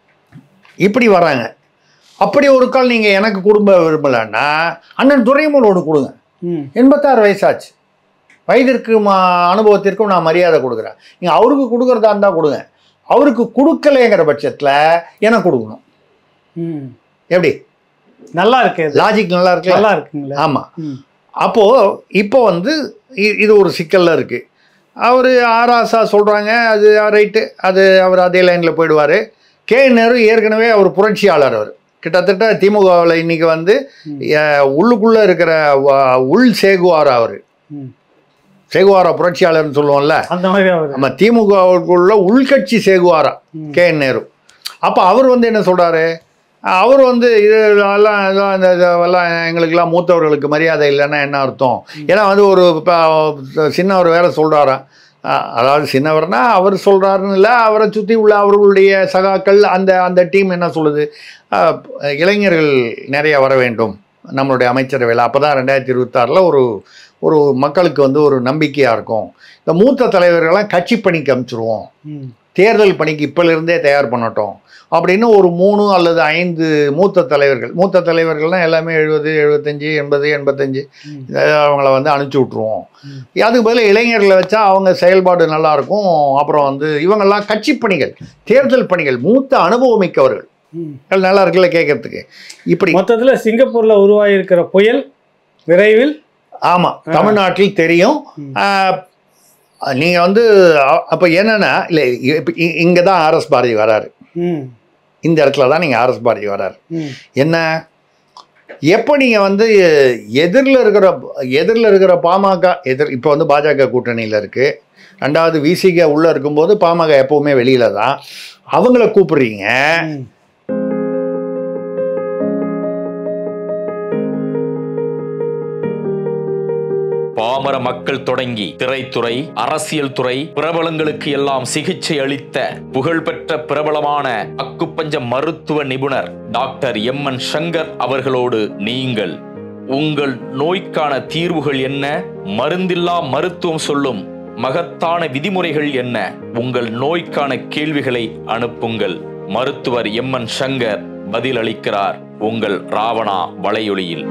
இப்படி வராங்க அப்படி ஒரு கால் நீங்கள் எனக்கு குடும்ப விரும்பலைன்னா அண்ணன் துரைமுருகனோடு கொடுங்க ம். எண்பத்தாறு வயசாச்சு வயதிற்கு மா அனுபவத்திற்கும் நான் மரியாதை கொடுக்குறேன் நீங்கள் அவருக்கு கொடுக்குறதா இருந்தால் கொடுங்க அவருக்கு கொடுக்கலைங்கிற பட்சத்தில் எனக்கு கொடுக்கணும் ம். எப்படி நல்லா இருக்கு இது. லாஜிக் நல்லா இருக்குல்ல நல்லா இருக்குங்களா ஆமாம் ம். அப்போது இப்போ வந்து இ- இது ஒரு சிக்கலில் இருக்குது அவர் ஆராசா சொல்கிறாங்க அது ரைட்டு அது அவர் அதே லைனில் போயிடுவார் கே நேரு ஏற்கனவே அவர் புரட்சியாளர் அவர் கிட்டத்தட்ட திமுகவில் இன்னைக்கு வந்து ம். அஹ், உள்ளுக்குள்ளே இருக்கிற வ- உள் சேகுவார் அவர் ம். சேகுவாரா புரட்சியாளர்னு சொல்லுவோம்ல அந்த மாதிரி அவர் நம்ம திமுகவுக்குள்ள உள்கட்சி சேகுவாரா ம். கே என் நேரு அப்போ அவர் வந்து என்ன சொல்கிறாரு அவர் வந்து இது எல்லாம் இதெல்லாம் இந்த இதெல்லாம் எங்களுக்கெல்லாம் மூத்தவர்களுக்கு மரியாதை இல்லைன்னா என்ன அர்த்தம் ஏன்னா வந்து ஒரு இப்போ சின்னவர் வேற சொல்கிறாராம் அதாவது சின்னவர்னா அவர் சொல்கிறாருன்னு இல்லை அவரை சுற்றி உள்ள அவர்களுடைய சகாக்கள் அந்த அந்த டீம் என்ன சொல்லுது அஹ், இளைஞர்கள் நிறைய வர வேண்டும் நம்மளுடைய அமைச்சரவையில் அப்போ தான் ரெண்டாயிரத்தி இருபத்தாறில் ஒரு ஒரு மக்களுக்கு வந்து ஒரு நம்பிக்கையாக இருக்கும் இந்த மூத்த தலைவர்களெல்லாம் கட்சி பணிக்கு அனுப்பிச்சிருவோம் ம். தேர்தல் பணிக்கு இப்போலிருந்தே தயார் பண்ணட்டும் அப்படின்னு ஒரு மூணு அல்லது ஐந்து மூத்த தலைவர்கள் மூத்த தலைவர்கள்லாம் எல்லாமே எழுபது எழுபத்தஞ்சி எண்பது எண்பத்தஞ்சு ம். இத- அவங்கள வந்து அனுப்பிச்சி விட்ருவோம் ம். அதுக்கு பதிலா இளைஞர்களை வச்சா அவங்க செயல்பாடு நல்லா இருக்கும் அப்புறம் வந்து இவங்கெல்லாம் கட்சி பணிகள் தேர்தல் பணிகள் மூத்த அனுபவமிக்கவர்கள் ம். அது நல்லா இருக்குல்ல கேட்கறதுக்கு இப்படி மொத்தத்துல சிங்கப்பூர்ல உருவாகி இருக்கிற புயல் விரைவில் ஆமாம் தமிழ்நாட்டில் தெரியும் ம். நீங்கள் வந்து அப்போ என்னென்னா இல்லை இப்போ இங்கே தான் ஆர்எஸ் பாரதி வராரு ம். இந்த இடத்துல தான் நீங்கள் ஆர்எஸ் பாரதி வராரு ம். என்ன எப்போ நீங்கள் வந்து எதிரில் இருக்கிற எதிரில் இருக்கிற பாமக எதிர் இப்போ வந்து பாஜக கூட்டணியில் இருக்குது ரெண்டாவது விசிக உள்ளே இருக்கும்போது பாமக எப்போவுமே வெளியில தான் அவங்கள கூப்பிடுறீங்க ம். பாமர மக்கள் தொடங்கி திரைத்துறை அரசியல் துறை பிரபலங்களுக்கு எல்லாம் சிகிச்சை அளித்த புகழ்பெற்ற பிரபலமான அக்குப்பஞ்ச மருத்துவ நிபுணர் டாக்டர் எம் என் சங்கர் அவர்களோடு நீங்கள் உங்கள் நோய்க்கான தீர்வுகள் என்ன மருந்தில்லா மருத்துவம் சொல்லும் மகத்தான விதிமுறைகள் என்ன உங்கள் நோய்க்கான கேள்விகளை அனுப்புங்கள் மருத்துவர் எம் என் சங்கர் பதிலளிக்கிறார் உங்கள் ராவணா வலையொலியில்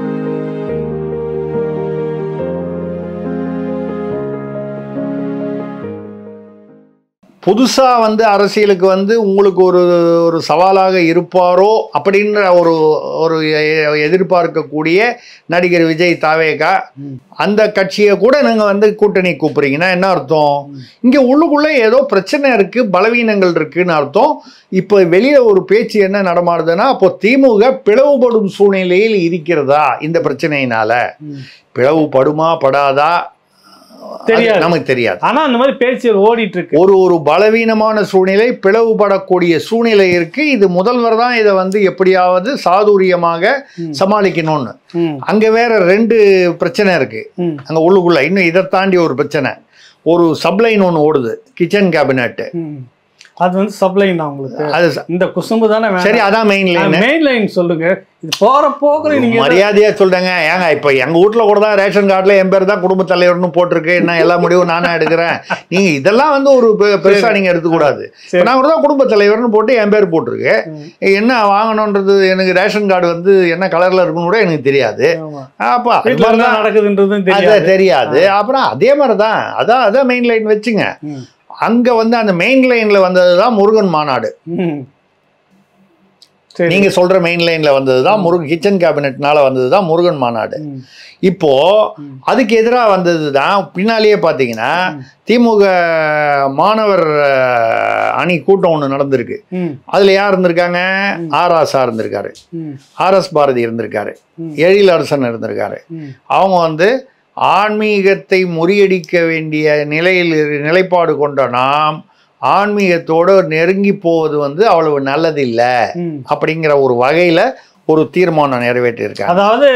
புதுசாக வந்து அரசியலுக்கு வந்து உங்களுக்கு ஒரு ஒரு சவாலாக இருப்பாரோ அப்படின்ற ஒரு ஒரு எ- எதிர்பார்க்கக்கூடிய நடிகர் விஜய் தாவேகா ம். அந்த கட்சியை கூட நீங்கள் வந்து கூட்டணி கூப்பிடுறீங்கன்னா என்ன அர்த்தம் இங்கே உள்ளுக்குள்ளே ஏதோ பிரச்சனை இருக்குது பலவீனங்கள் இருக்குன்னு அர்த்தம் இப்போ வெளியில் ஒரு பேச்சு என்ன நடமாடுதுன்னா அப்போ திமுக பிளவுபடும் சூழ்நிலையில் இருக்கிறதா இந்த பிரச்சனையினால ம். பிளவுபடுமா படாதா அது தெரியாது. நமக்கு தெரியாது ஆனா அந்த மாதிரி பேச்சுகள் ஓடிட்டு இருக்கு ஒரு ஒரு பலவீனமான சூழ்நிலை பிளவுபடக்கூடிய சூழ்நிலை இருக்கு இது முதல்வர் தான் இதை வந்து எப்படியாவது சாதுரியமாக ம். சமாளிக்கணும்னு ம், அங்க வேற ரெண்டு பிரச்சனை இருக்கு ம், அங்க உள்ளுக்குள்ள இன்னும் இதை தாண்டி ஒரு பிரச்சனை ஒரு சப்ளைன் ஒன்று ஓடுது கிச்சன் கேபினட் ம். அது வந்து சப்ளைன் தான் உங்களுக்கு அது ச- இந்த குசும்பு தானே சரி அதான் மெயின் லைன் மெயின் லைன் சொல்லுங்க இது போற போக்குல நீங்க மரியாதையா சொல்றேங்க ஏங்க இப்ப எங்க வீட்ல கூட தான் ரேஷன் கார்டுல என் பேர் தான் குடும்ப தலைவர்னு போட்டிருக்கு என்ன எல்லா முடிவும் நானா எடுக்கிறேன் நீங்க இதெல்லாம் வந்து ஒரு பெ- பெருசா நீங்க எடுத்துக்கூடாது இப்ப சரி. நான் கூட தான் குடும்ப தலைவர்னு போட்டு என் பேர் போட்டிருக்கு ம். என்ன வாங்கணுன்றது எனக்கு ரேஷன் கார்டு வந்து என்ன கலர்ல இருக்குன்னு கூட எனக்கு தெரியாது ஆமா. அப்போ அது வீட்டுல மாதிரி என்ன தான் நடக்குதுன்றதும் அது தெரியாது தெரியாது அப்புறம் அதே மாதிரி தான் அதான் அதான் மெயின் லைன் வச்சுங்க ம், அங்க வந்து அந்த மெயின் லைன்ல வந்தது தான் முருகன் மாநாடு ம். சரி நீங்க சொல்ற மெயின் லைன்ல வந்தது தான் முருகன் கிச்சன் கேபினெட்னால வந்தது தான் முருகன் மாநாடு ம், இப்போ ம். அதுக்கு எதிராக வந்தது தான் பின்னாலேயே பார்த்தீங்கன்னா திமுக மாணவர் அஹ், அணி கூட்டம் ஒன்று நடந்திருக்கு ம், அதில் யார் இருந்திருக்காங்க ஆர் ஆசா இருந்திருக்காரு ம், ஆர்எஸ் பாரதி இருந்திருக்காரு ம். எழில் அரசன் இருந்திருக்காரு ம். அவங்க வந்து ஆன்மீகத்தை முறியடிக்க வேண்டிய நிலையில் இரு- நிலைப்பாடு கொண்ட நாம் ஆன்மீகத்தோடு நெருங்கி போவது வந்து அவ்வளவு நல்லதில்லை ம். அப்படிங்கிற ஒரு வகையில் ஒரு தீர்மானம் நிறைவேற்றியிருக்காங்க அதாவது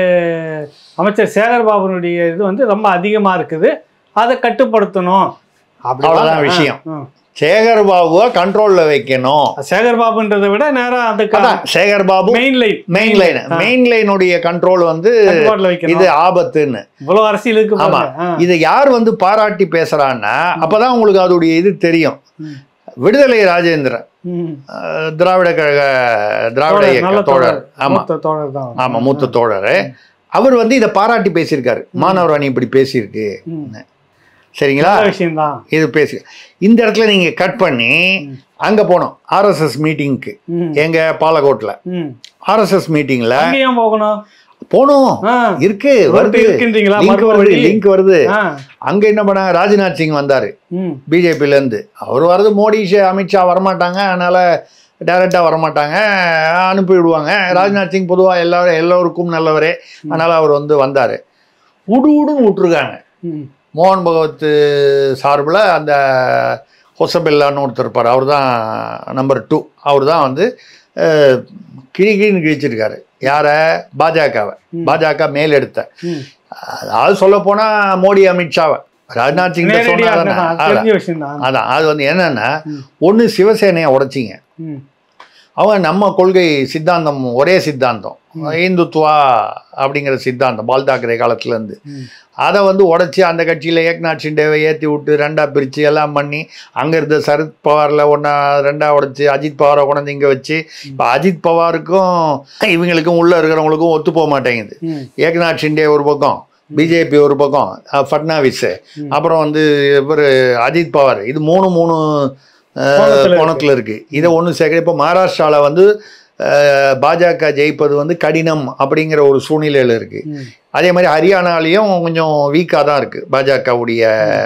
அமைச்சர் சேகர் பாபுனுடைய இது வந்து ரொம்ப அதிகமா இருக்குது அதை கட்டுப்படுத்தணும் அப்படி அவ்வளவுதான் வாங்க. விஷயம். ஆ, ஆ. சேகர் பாபுவை கண்ட்ரோலில் வைக்கணும் சேகர் பாபுன்றதை விட நேரா அதுக்கு அதான் Sekar Babu main line main line main லைனுடைய கண்ட்ரோல் வந்து கட்டுப்பாட்டுல வைக்கணும் இது ஆபத்துன்னு இவ்வளவு அரசியலுக்கு ஆமா. பாருங்க. ஆ. இதை யார் வந்து பாராட்டி பேசுறான்னா அப்பதான் உங்களுக்கு அதோடைய இது தெரியும் ம். விடுதலை ராஜேந்திரன் ம். அஹ், திராவிட கழக திராவிட தோழர், இயக்க நல்ல தோழர் தோழர் ஆமா மூத்த தோழர் தான் ஆமா மூத்த தோழர் அவர் வந்து இதை பாராட்டி பேசியிருக்காரு மாணவர் அணி இப்படி பேசியிருக்கு ம். சரிங்களா நல்ல விஷயம்தான் இது பேசி இந்த இடத்துல நீங்க கட் பண்ணி ம். அங்க போனோம் ஆர்எஸ்எஸ் மீட்டிங்க்கு ம். எங்க பாலக்கோட்ல ம். ஆர்எஸ்எஸ் மீட்டிங்ல அங்க ஏன் போகணும் போனோம் ஆ. இருக்கு ரோட்டு வருது இருக்குன்றீங்களா லிங்க் வருது மறுபடி லிங்க் வருது ஆ. அங்க என்ன பண்ணாங்க ராஜ்நாத் சிங் வந்தாரு ம். பிஜேபில இருந்து அவர் வரது மோடி ஷா- அமித்ஷா வரமாட்டாங்க அதனால டைரக்டா வரமாட்டாங்க அனுப்பி விடுவாங்க ராஜ்நாத் சிங் பொதுவா எல்லாரும் எல்லோருக்கும் நல்லவரே அதனால அவர் வந்து வந்தாரு உடு உடுன்னு விட்டுருக்காங்க ம். மோகன் பகவத் சார்பில் அந்த ஹொசபெல்லான்னு ஒருத்தர் இருப்பார் அவர் தான் நம்பர் டூ அவர் தான் வந்து அஹ், கிழி கிழின்னு கிழிச்சிருக்காரு யாரை பாஜகவை ம். பாஜக மேலெடுத்த ம். அதாவது சொல்ல போனா மோடி அமித்ஷாவை ராஜ்நாத் சிங் நேரடியா சொன்னாதானே அதான், அதான். தெரிஞ்ச விஷயம் தான் அதான் அது வந்து என்னன்னா ம். ஒன்று சிவசேனையை உடைச்சிங்க ம். அவங்க நம்ம கொள்கை சித்தாந்தம் ஒரே சித்தாந்தம் இந்துத்துவா அப்படிங்கிற சித்தாந்தம் பால் தாக்கரே காலத்துலேருந்து ம். அதை வந்து உடைச்சி அந்த கட்சியில் ஏக்நாத் ஷிண்டேவை ஏற்றி விட்டு ரெண்டாக பிரித்து எல்லாம் பண்ணி அங்கே இருந்த சரத் பவாரில் ஒன்றா ரெண்டாக உடைச்சி அஜித் பவாரை கொண்டாந்து இங்கே வச்சு இப்போ அஜித் பவாருக்கும் இவங்களுக்கும் உள்ளே இருக்கிறவங்களுக்கும் ஒத்து போக மாட்டேங்குது ம். ஏக்நாத் ஷிண்டே ஒரு பக்கம் பிஜேபி ஒரு பக்கம் அஹ், ஃபட்னாவிஸ் ம். அப்புறம் வந்து இவர் அஜித் பவார் இது மூணு மூணு அஹ், கோணத்துல இருக்கு. கோணத்தில் இருக்கு இதை ஒன்று சேர்க்க இப்போ மகாராஷ்டிராவில் வந்து அஹ், பாஜக ஜெயிப்பது வந்து கடினம் அப்படிங்கிற ஒரு சூழ்நிலையில் இருக்கு ம். அதே மாதிரி ஹரியானாலையும் கொஞ்சம் வீக்காக தான் இருக்குது பாஜகவுடைய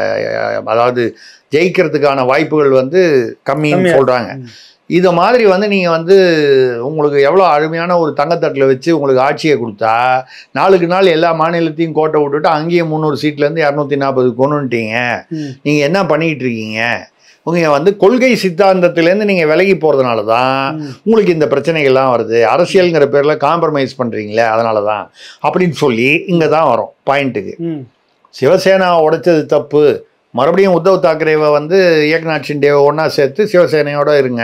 அதாவது ஜெயிக்கிறதுக்கான வாய்ப்புகள் வந்து கம்மின்னு கம்மியா சொல்கிறாங்க ம். இதை மாதிரி வந்து நீங்கள் வந்து உங்களுக்கு எவ்வளோ அருமையான ஒரு தங்கத்தட்டில் வச்சு உங்களுக்கு ஆட்சியை கொடுத்தா நாளுக்கு நாள் எல்லா மாநிலத்தையும் கோட்டை விட்டுட்டு அங்கேயும் முந்நூறு சீட்லேருந்து இரநூத்தி நாற்பது கொண்டுட்டீங்க ம். நீங்கள் என்ன பண்ணிக்கிட்டு இருக்கீங்க உங்க வந்து கொள்கை சித்தாந்தத்திலேருந்து நீங்கள் விலகி போகிறதுனால தான் ம். உங்களுக்கு இந்த பிரச்சனைகள்லாம் வருது அரசியல்ங்கிற பேரில் காம்ப்ரமைஸ் பண்ணுறீங்களே அதனால தான் அப்படின்னு சொல்லி இங்கே தான் வரும் பாயிண்ட்டுக்கு ம். சிவசேனா உடைச்சது தப்பு மறுபடியும் உத்தவ் தாக்கரேவை வந்து ஏக்நாத் ஷிண்டேவை ஒன்றா சேர்த்து சிவசேனையோட இருங்க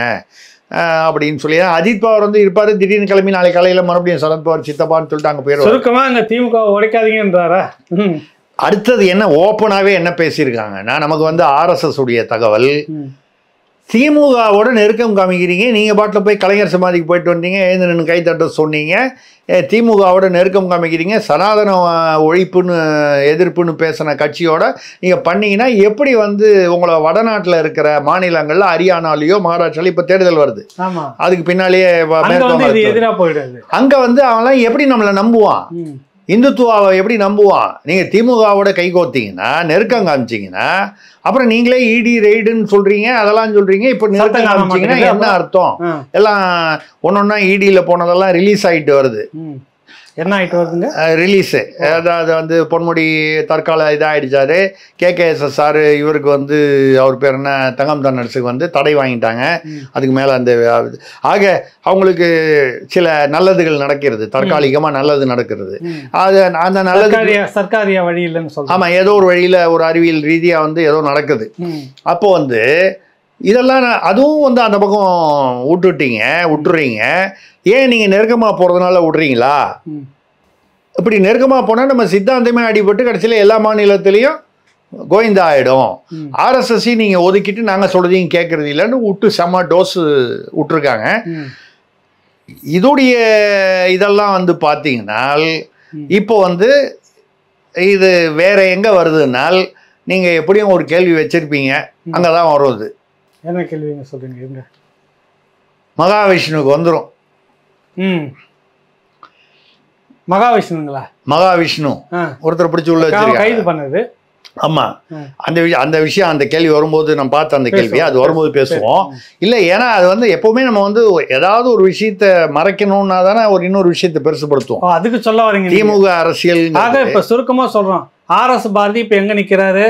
அஹ் அப்படின்னு சொல்லி ஏன்னா அஜித் பவார் வந்து இருப்பார் திடீர்னு கிளம்பி நாளை காலையில் மறுபடியும் சரத் பவார் சித்தப்பான்னு சொல்லிட்டு அங்கே போயிடுவார் சுருக்கமா அங்க திமுக உடைக்காதீங்கன்றாரா ம். அடுத்தது என்ன ஓப்பனாகவே என்ன பேசியிருக்காங்கன்னா நமக்கு வந்து ஆர்எஸ்எஸ் உடைய தகவல் ம். திமுகவோட நெருக்கம் காமிக்கிறீங்க நீங்கள் பாட்டில் போய் கலைஞர் சமாதிக்கு போயிட்டு வந்தீங்க எழுந்து நின்று கை தட்ட சொன்னீங்க ஏ, திமுகவோட நெருக்கம் காமிக்கிறீங்க சனாதன அஹ், ஒழிப்புன்னு எதிர்ப்புன்னு பேசின கட்சியோட நீங்கள் பண்ணீங்கன்னா எப்படி வந்து உங்களை வடநாட்டில் இருக்கிற மாநிலங்களில் ஹரியானாலேயோ மகாராஷ்டிராலையோ இப்போ தேர்தல் வருது ஆமா அதுக்கு பின்னாலேயே வ- அங்க மேற்கு வந்து இது வங்கத்துல- எதிரா போயிடாது அங்க வந்து அவன்லாம் எப்படி நம்மளை நம்புவான் ம். இந்துத்துவாவை எப்படி நம்புவான் நீங்க திமுகவோட கை கோத்தீங்கன்னா நெருக்கம் காமிச்சீங்கன்னா அப்புறம் நீங்களே இடி ரெய்டுன்னு சொல்றீங்க அதெல்லாம் சொல்றீங்க இப்போ சத்தம் நெருக்கம் காண காமிச்சீங்கன்னா மாட்டேங்குது. என்ன அர்த்தம் ஆ. எல்லாம் ஒன்னொன்னா இடியில் போனதெல்லாம் ரிலீஸ் ஆயிட்டு வருது ம். என்ன ஆயிட்டு வருதுங்க ரிலீஸு அதாவது வந்து பொன்முடி தற்கால இதாகிடுச்சாரு கேகேஎஸ்எஸ் சார் இவருக்கு வந்து அவர் பேர் என்ன தங்கம் தன்னரசுக்கு வந்து தடை வாங்கிட்டாங்க ம். அதுக்கு மேலே அந்த ஆக அவங்களுக்கு சில நல்லதுகள் நடக்கிறது தற்காலிகமாக நல்லது நடக்கிறது ம். அது அந்த நல்லது சர்க்காரிய சர்க்காரிய வழி இல்லைன்னு சொல்றேன் ஆமாம் ஏதோ ஒரு வழியில் ஒரு அறிவியல் ரீதியாக வந்து ஏதோ நடக்குது அப்போ வந்து இதெல்லாம் நான்- அதுவும் வந்து அந்த பக்கம் விட்டுட்டீங்க விட்டுறீங்க ஏன் நீங்கள் நெருக்கமாக போகிறதுனால விட்றீங்களா இப்படி நெருக்கமாக போனால் நம்ம சித்தாந்தமே அடிபட்டு கடைசியில் எல்லா மாநிலத்திலையும் கோவிந்தா ஆகிடும் ஆர்எஸ்எஸ்சி நீங்கள் ஒதுக்கிட்டு நாங்கள் சொல்கிறதையும் கேட்குறது இல்லைன்னு விட்டு செம்ம டோஸு விட்டுருக்காங்க இதோடைய இதெல்லாம் வந்து பார்த்தீங்கன்னால் ம். இப்போ வந்து இது வேற எங்கே வருதுனால் நீங்கள் எப்படியும் ஒரு கேள்வி வச்சிருப்பீங்க அங்கே தான் வருது என்ன கேள்விங்க சொல்றீங்க இருங்க மகாவிஷ்ணுவுக்கு வந்துடும் ம் மகாவிஷ்ணுங்களா மகாவிஷ்ணு ஆ. ஒருத்தர் பிடிச்சி உள்ள கைது வச்சிருக்காங்க பண்ணது ஆமா ம். அந்த விஷயம் அந்த விஷயம் அந்த கேள்வி வரும்போது நம்ம பார்த்த அந்த கேள்வி பேசுவோம், அது வரும்போது பேசுவோம் இல்லை ஏன்னா அது வந்து எப்பவுமே நம்ம வந்து ஏதாவது ஒரு விஷயத்த மறைக்கணும்னா தானே ஒரு இன்னொரு விஷயத்தை பெருசுப்படுத்துவோம் ஓ, அதுக்கு சொல்ல வரீங்க நீங்க. திமுக அரசியல் ஆக இப்ப சுருக்கமா சொல்றோம் ஆர் எஸ் பாரதி இப்ப எங்க நிக்கிறாரு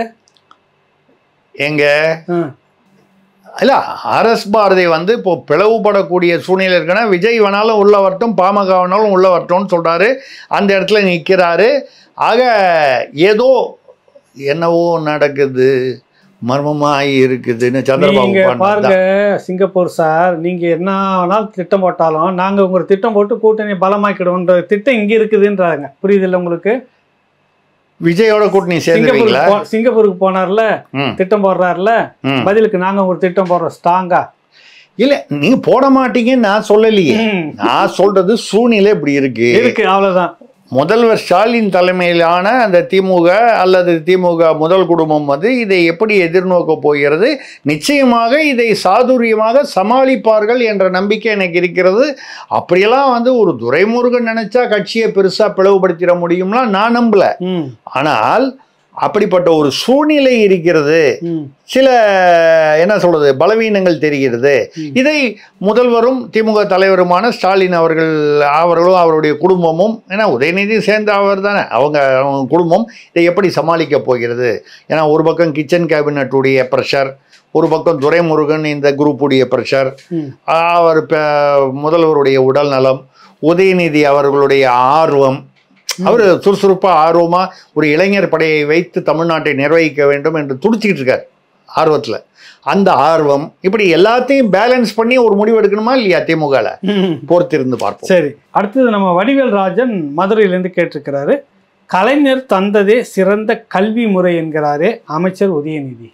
எங்க ம். இல்ல ஆர்எஸ் பாரதி வந்து இப்போ பிளவுபடக்கூடிய சூழ்நிலை இருக்குன்னா விஜய் வேணாலும் உள்ள வரட்டும் பாமக வேணாலும் உள்ள வரட்டும்னு சொல்றாரு அந்த இடத்துல நிற்கிறாரு ஆக ஏதோ என்னவோ நடக்குது மர்மமாய் இருக்குதுன்னு சந்திரபாபு நீங்க பாண்டா பாருங்க சிங்கப்பூர் சார் நீங்க என்ன வேணாலும் திட்டம் போட்டாலும் நாங்க உங்க திட்டம் போட்டு கூட்டணி பலமாக்கிடுவோன்ற திட்டம் இங்க இருக்குதுன்றாங்க புரியுது இல்ல உங்களுக்கு விஜயோட கூட்டணி சேர்ந்துருவீங்களா சிங்கப்பூருக்கு போ- சிங்கப்பூருக்கு போனார்ல ம், திட்டம் போடுறாருல ம். பதிலுக்கு நாங்க ஒரு திட்டம் போடுறோம் ஸ்ட்ராங்கா இல்ல நீங்க போட மாட்டீங்கன்னு நான் சொல்லலையே நான் சொல்றது சூழ்நிலை இப்படி இருக்கு இருக்கு அவ்வளவுதான் முதல்வர் ஸ்டாலின் தலைமையிலான அந்த திமுக அல்லது திமுக முதல் குடும்பம் வந்து இதை எப்படி எதிர்நோக்க போகிறது நிச்சயமாக இதை சாதுரியமாக சமாளிப்பார்கள் என்ற நம்பிக்கை எனக்கு இருக்கிறது அப்படியெல்லாம் வந்து ஒரு துரைமுருகன் நினைச்சா கட்சியை பெருசா பிளவுபடுத்திட முடியும்னா நான் நம்பல ம், ஆனால் அப்படிப்பட்ட ஒரு சூழ்நிலை இருக்கிறது ம், சில என்ன சொல்றது பலவீனங்கள் தெரிகிறது ம். இதை முதல்வரும் திமுக தலைவருமான ஸ்டாலின் அவர்கள் அவர்களும் அவருடைய குடும்பமும் ஏன்னா உதயநிதி சேர்ந்த அவர் தானே அவங்க அவங்க குடும்பம் இதை எப்படி சமாளிக்க போகிறது ஏன்னா ஒரு பக்கம் கிச்சன் கேபினட்டுடைய ப்ரெஷர் ஒரு பக்கம் துரைமுருகன் இந்த குரூப்புடைய ப்ரெஷர் ம். அவர் ப- முதல்வருடைய உடல் நலம் உதயநிதி அவர்களுடைய ஆர்வம் அவர் சுறுசுறுப்பாக ஆர்வமாக ஒரு இளைஞர் படையை வைத்து தமிழ்நாட்டை நிர்வகிக்க வேண்டும் என்று துடிச்சிக்கிட்டு இருக்கார் ஆர்வத்தில் அந்த ஆர்வம் இப்படி எல்லாத்தையும் பேலன்ஸ் பண்ணி ஒரு முடிவு எடுக்கணுமா இல்லையா திமுகவில் ம். பொறுத்திருந்து பார்ப்போம் சரி அடுத்தது நம்ம வடிவேல் ராஜன் மதுரையிலேருந்து கேட்டிருக்கிறாரு கலைஞர் தந்ததே சிறந்த கல்வி முறை என்கிறாரே அமைச்சர் உதயநிதி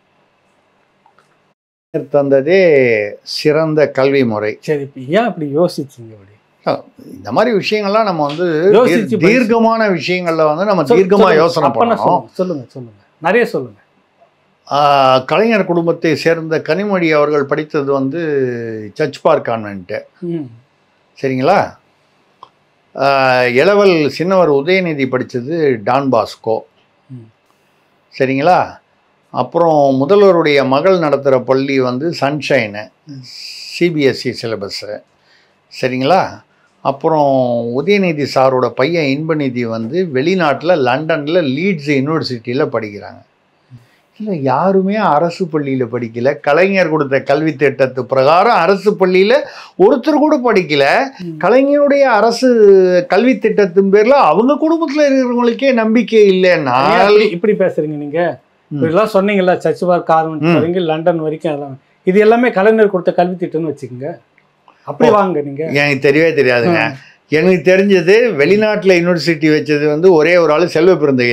தந்ததே சிறந்த கல்வி முறை சரி இப்ப ஏன் அப்படி யோசிச்சீங்க அப்படி இந்த மாதிரி விஷயங்கள்லாம் நம்ம வந்து யோசிச்சு தீர்- தீர்க்கமான விஷயங்கள்ல வந்து நம்ம சொல்- தீர்க்கமா சொல்லுங்க. யோசனை அப்பனா பண்ணணும் சொல்லுங்க சொல்லுங்க சொல்லுங்க நிறைய சொல்லுங்க ஆஹ், கலைஞர் குடும்பத்தை சேர்ந்த கனிமொழி அவர்கள் படித்தது வந்து சர்ச் பார்க் கான்வென்ட்டு ம் சரிங்களா ஆஹ், இளவல் சின்னவர் உதயநிதி படித்தது டான் பாஸ்கோ ம். சரிங்களா அப்புறம் முதல்வருடைய மகள் நடத்துகிற பள்ளி வந்து சன்ஷைனு சிபிஎஸ்சி சிலபஸ்ஸு சரிங்களா அப்புறம் உதயநிதி சாரோட பையன் இன்பநிதி வந்து வெளிநாட்டில் லண்டனில் லீட்ஸ் யூனிவர்சிட்டியில் படிக்கிறாங்க இல்லை யாருமே அரசு பள்ளியில் படிக்கல கலைஞர் கொடுத்த கல்வி திட்டத்து பிரகாரம் அரசு பள்ளியில் ஒருத்தர் கூட படிக்கல ம். கலைஞருடைய அரசு கல்வி திட்டத்தின் பேர்ல அவங்க குடும்பத்தில் இருக்கிறவங்களுக்கே நம்பிக்கை இல்லைன்னா ஏன் இப்படி- இப்படி பேசுறீங்க நீங்க ம். இப்படிலாம் சொன்னீங்கல்ல சச்சுபார் கார்மெண்ட் ம். வரைக்கும் லண்டன் வரைக்கும் எல்லாம் இது எல்லாமே கலைஞர் கொடுத்த கல்வி திட்டம்னு வச்சுக்கோங்க அப்படி ஓ. வாங்க நீங்க எனக்கு தெரியவே தெரியாதுங்க எனக்கு தெரிஞ்சது வெளிநாட்டில் யூனிவர்சிட்டி வச்சது வந்து ஒரே ஒரு ஆள் செல்வ பெருந்தகை தான்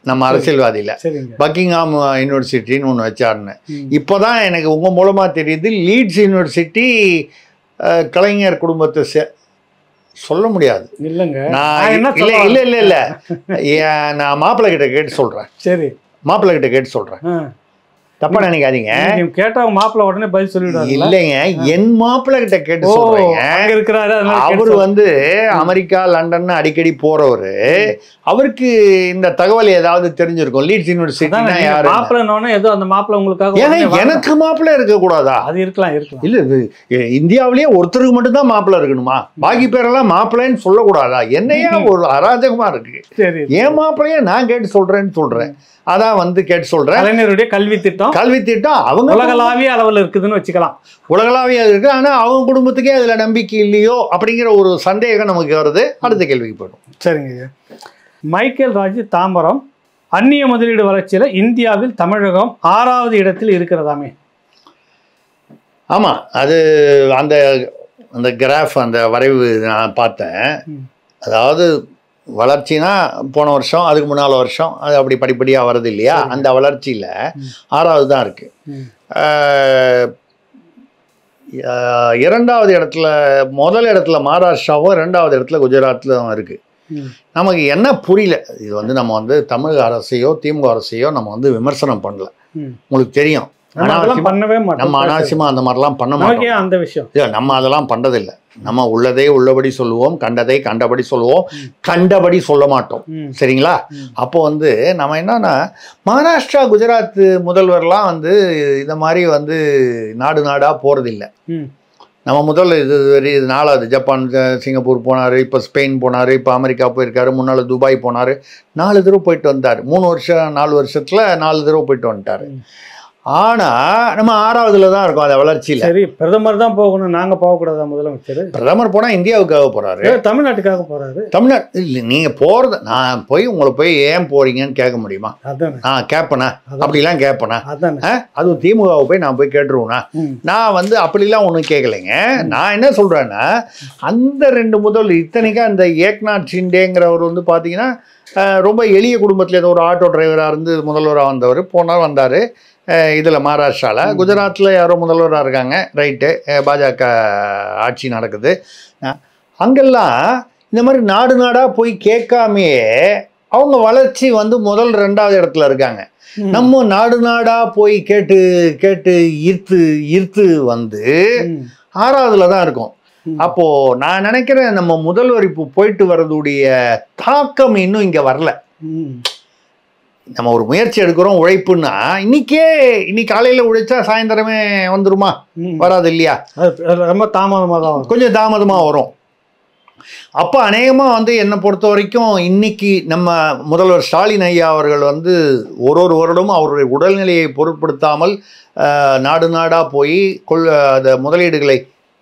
நம்ம அரசியல்வாதியில சரிங்க பக்கிங்ஹாம் யூனிவர்சிட்டின்னு ஒன்று வச்சாருன்னு ம். இப்போதான் எனக்கு உங்க மூலமா தெரியுது லீட்ஸ் யூனிவர்சிட்டி அஹ், கலைஞர் குடும்பத்தை சே- சொல்ல முடியாது இல்லைங்க நான் நான் என்ன இல்ல சொல்ல இல்ல இல்ல இல்ல ஏன் நான் மாப்பிள்ளை கிட்ட கேட்டு சொல்றேன் சரி மாப்பிள்ளை கிட்ட கேட்டு சொல்றேன் ஆ. தப்பா நினைக்காதீங்க நீங்க கேட்டா மாப்பிள்ள உடனே பதில் சொல்லிடுவாங்க இல்லைங்க என் மாப்பிள்ளை கிட்ட கேட்டு ஓ சொல்றேங்க அங்க இருக்கிறாரு அதனால அவர் கேட்டு வந்து அமெரிக்கா லண்டன் அடிக்கடி போறவரு அவருக்கு இந்த தகவல் ஏதாவது தெரிஞ்சிருக்கும் லீட்ஸ் அதானே, யூனிவர்சிட்டினா நீங்க யாரு மாப்பிள்ளைன்னோனே ஏதோ அந்த மாப்பிள்ளை உங்களுக்காக ஏங்க உடனே வர- எனக்கு மாப்பிள்ளை இருக்க கூடாதா அது இருக்கலாம் இருக்கலாம் இல்ல இது இ- இந்தியாவிலேயே ஒருத்தருக்கு மட்டும்தான் மாப்பிள்ளை இருக்கணுமா பாக்கி பேரெல்லாம் மாப்பிள்ளைன்னு சொல்லக்கூடாதா என்னையா ஒரு அராஜகமா இருக்கு சரி ஏன் மாப்பிள்ளைய நான் கேட்டு சொல்றேன்னு சொல்றேன் அதான் வந்து கேட்டு சொல்றேன் கலைஞருடைய கல்வி திட்டம் கல்வி திட்டம் அவங்க உலகளாவிய அளவுல இருக்குதுன்னு வச்சுக்கலாம் உலகளாவிய இருக்கு ஆனா அவங்க குடும்பத்துக்கே அதுல நம்பிக்கை இல்லையோ அப்படிங்கிற ஒரு சந்தேகம் நமக்கு வருது அடுத்த கேள்விக்கு போயிடும் சரிங்க ஐயா. மைக்கேல் ராஜ் தாம்பரம் அந்நிய முதலீடு வளர்ச்சியில இந்தியாவில் தமிழகம் ஆறாவது இடத்தில் இருக்கிறதாமே ஆமா அது அந்த அந்த கிராஃப் அந்த வரைவு நான் பார்த்தேன் ம். அதாவது வளர்ச்சினா போன வருஷம் அதுக்கு முன்னால வருஷம் அது அப்படி படிப்படியாக வருது இல்லையா சரிங்க. அந்த வளர்ச்சியில் ம். ஆறாவது தான் இருக்கு ம். ஆஹ், ஆஹ், இரண்டாவது இடத்துல முதல் இடத்துல மகாராஷ்டிராவும் ரெண்டாவது இடத்துல குஜராத்லும் இருக்கு ம். நமக்கு என்ன புரியல இது வந்து நம்ம வந்து தமிழக அரசையோ திமுக அரசையோ நம்ம வந்து விமர்சனம் பண்ணல ம். உங்களுக்கு தெரியும் நம்ம அதெல்லாம் அனாவசியமா- பண்ணவே நம்ம மாட்டோம் அனாவசியமா அந்த மாதிரிலாம் பண்ண நமக்கு மாட்டோம் ஏன் அந்த விஷயம் இல்ல நம்ம அதெல்லாம் பண்றதில்ல நம்ம உள்ளதே உள்ளபடி சொல்லுவோம் கண்டதை கண்டபடி சொல்லுவோம் ம். கண்டபடி சொல்ல மாட்டோம் ம். சரிங்களா ம். அப்போ வந்து நம்ம என்னன்னா மகாராஷ்டிரா குஜராத் முதல்வர்லாம் வந்து இந்த மாதிரி வந்து நாடு நாடா போறதில்ல ம். நம்ம முதல்ல இது வரை இது நாலாவது ஜப்பான் ஜ- சிங்கப்பூர் போனார் இப்போ ஸ்பெயின் போனார் இப்போ அமெரிக்கா போயிருக்காரு முன்னால் துபாய் போனார் நாலு தடவை போயிட்டு வந்தார் மூணு வருஷம் நாலு வருஷத்தில் நாலு தடவை போயிட்டு வந்துட்டார் ம். ஆனால் நம்ம ஆறாவதுல தான் இருக்கோம் அந்த வளர்ச்சியில் சரி பிரதமர் தான் போகணும் நாங்க போகக்கூடாதா முதலமைச்சர் பிரதமர் போனால் இந்தியாவுக்காக போகிறாரு ஏ, தமிழ்நாட்டுக்காக போறாரு தமிழ்நாடு இல்லை நீங்கள் போகிறது நான் போய் உங்களை போய் ஏன் போறீங்கன்னு கேட்க முடியுமா அதானே நான் கேட்பேனா அதான். அப்படிலாம் கேட்பேனா அதானே ஆ? அதுவும் திமுகவை போய் நான் போய் கேட்டுருவேனா ம். நான் வந்து அப்படிலாம் ஒன்றும் கேட்கலைங்க நான் என்ன சொல்கிறேன்னா அந்த ரெண்டு முதல் இத்தனைக்கா அந்த ஏக்நாத் ஷிண்டேங்கிறவர் வந்து பார்த்தீங்கன்னா அஹ், ரொம்ப எளிய குடும்பத்தில் ஏதோ ஒரு ஆட்டோ டிரைவராக இருந்து முதல்வராக வந்தவர் போனார் வந்தார் இதில் மகாராஷ்டிராவில் குஜராத்தில் யாரோ முதல்வராக இருக்காங்க ரைட்டு பாஜக ஆட்சி நடக்குது அஹ், அங்கெல்லாம் இந்த மாதிரி நாடு நாடாக போய் கேட்காமையே அவங்க வளர்ச்சி வந்து முதல் ரெண்டாவது இடத்துல இருக்காங்க ம். நம்ம நாடு நாடா போய் கேட்டு கேட்டு ஈர்த்து ஈர்த்து வந்து ம். ஆறாவதுல தான் இருக்கும் ம். அப்போ நான் நினைக்கிறேன் நம்ம முதல்வர் இப்போ போயிட்டு வர்றதுடைய தாக்கம் இன்னும் இங்க வரல ம். நம்ம ஒரு முயற்சி எடுக்கிறோம் உழைப்புன்னா இன்னைக்கே இன்னைக்கு காலையில உழைச்சா சாயந்தரமே வந்துருமா ம். வராது இல்லையா அது அது ரொம்ப தாமதமாக தான் வரும் கொஞ்சம் தாமதமா வரும் அப்போ அநேகமாக வந்து என்னை பொறுத்த வரைக்கும் இன்னைக்கு நம்ம முதல்வர் ஸ்டாலின் ஐயா அவர்கள் வந்து ஒரு ஒரு வருடமும் அவருடைய உடல்நிலையை பொருட்படுத்தாமல் ஆஹ், நாடு நாடாக போய் கொள் அந்த முதலீடுகளை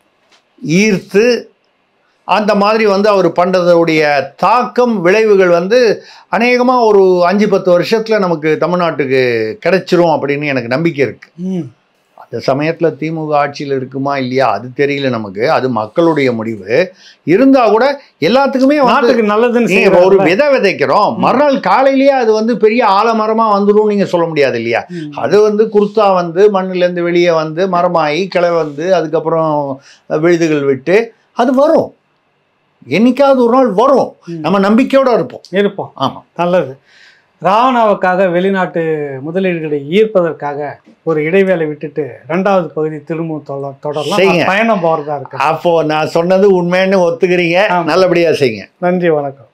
ஈர்த்து அந்த மாதிரி வந்து அவர் பண்ணுறதுடைய தாக்கம் விளைவுகள் வந்து அநேகமாக ஒரு அஞ்சு பத்து வருஷத்தில் நமக்கு தமிழ்நாட்டுக்கு கிடைச்சிரும் அப்படின்னு எனக்கு நம்பிக்கை இருக்குது ம். அந்த சமயத்தில் திமுக ஆட்சியில் இருக்குமா இல்லையா அது தெரியல நமக்கு அது மக்களுடைய முடிவு இருந்தால் கூட எல்லாத்துக்குமே வந்து நாட்டுக்கு நல்லதுன்னு நீங்க இப்ப ஒரு செய்யறாருல்ல? விதை விதைக்கிறோம் மறுநாள் காலையிலேயே அது வந்து பெரிய ஆலமரமா வந்துடும் நீங்க சொல்ல முடியாது இல்லையா ம். அது வந்து குருத்தா வந்து மண்ணுலேருந்து வெளியே வந்து மரமாகி கிளை வந்து அதுக்கப்புறம் விழுதுகள் விட்டு அது வரும் என்னைக்காவது ஒரு நாள் வரும் ம். நம்ம நம்பிக்கையோட இருப்போம் இருப்போம் ஆமா நல்லது ராவணாவுக்காக வெளிநாட்டு முதலீடுகளை ஈர்ப்பதற்காக ஒரு இடைவேளை விட்டுட்டு ரெண்டாவது பகுதி திரும்ப தொடர் தொடரலாம் செய்யுங்க. நான் பயணம் போறதா இருக்கு அப்போ நான் சொன்னது உண்மைன்னு ஒத்துக்கிறீங்க ஆமா. நல்லபடியா செய்யுங்க நன்றி வணக்கம்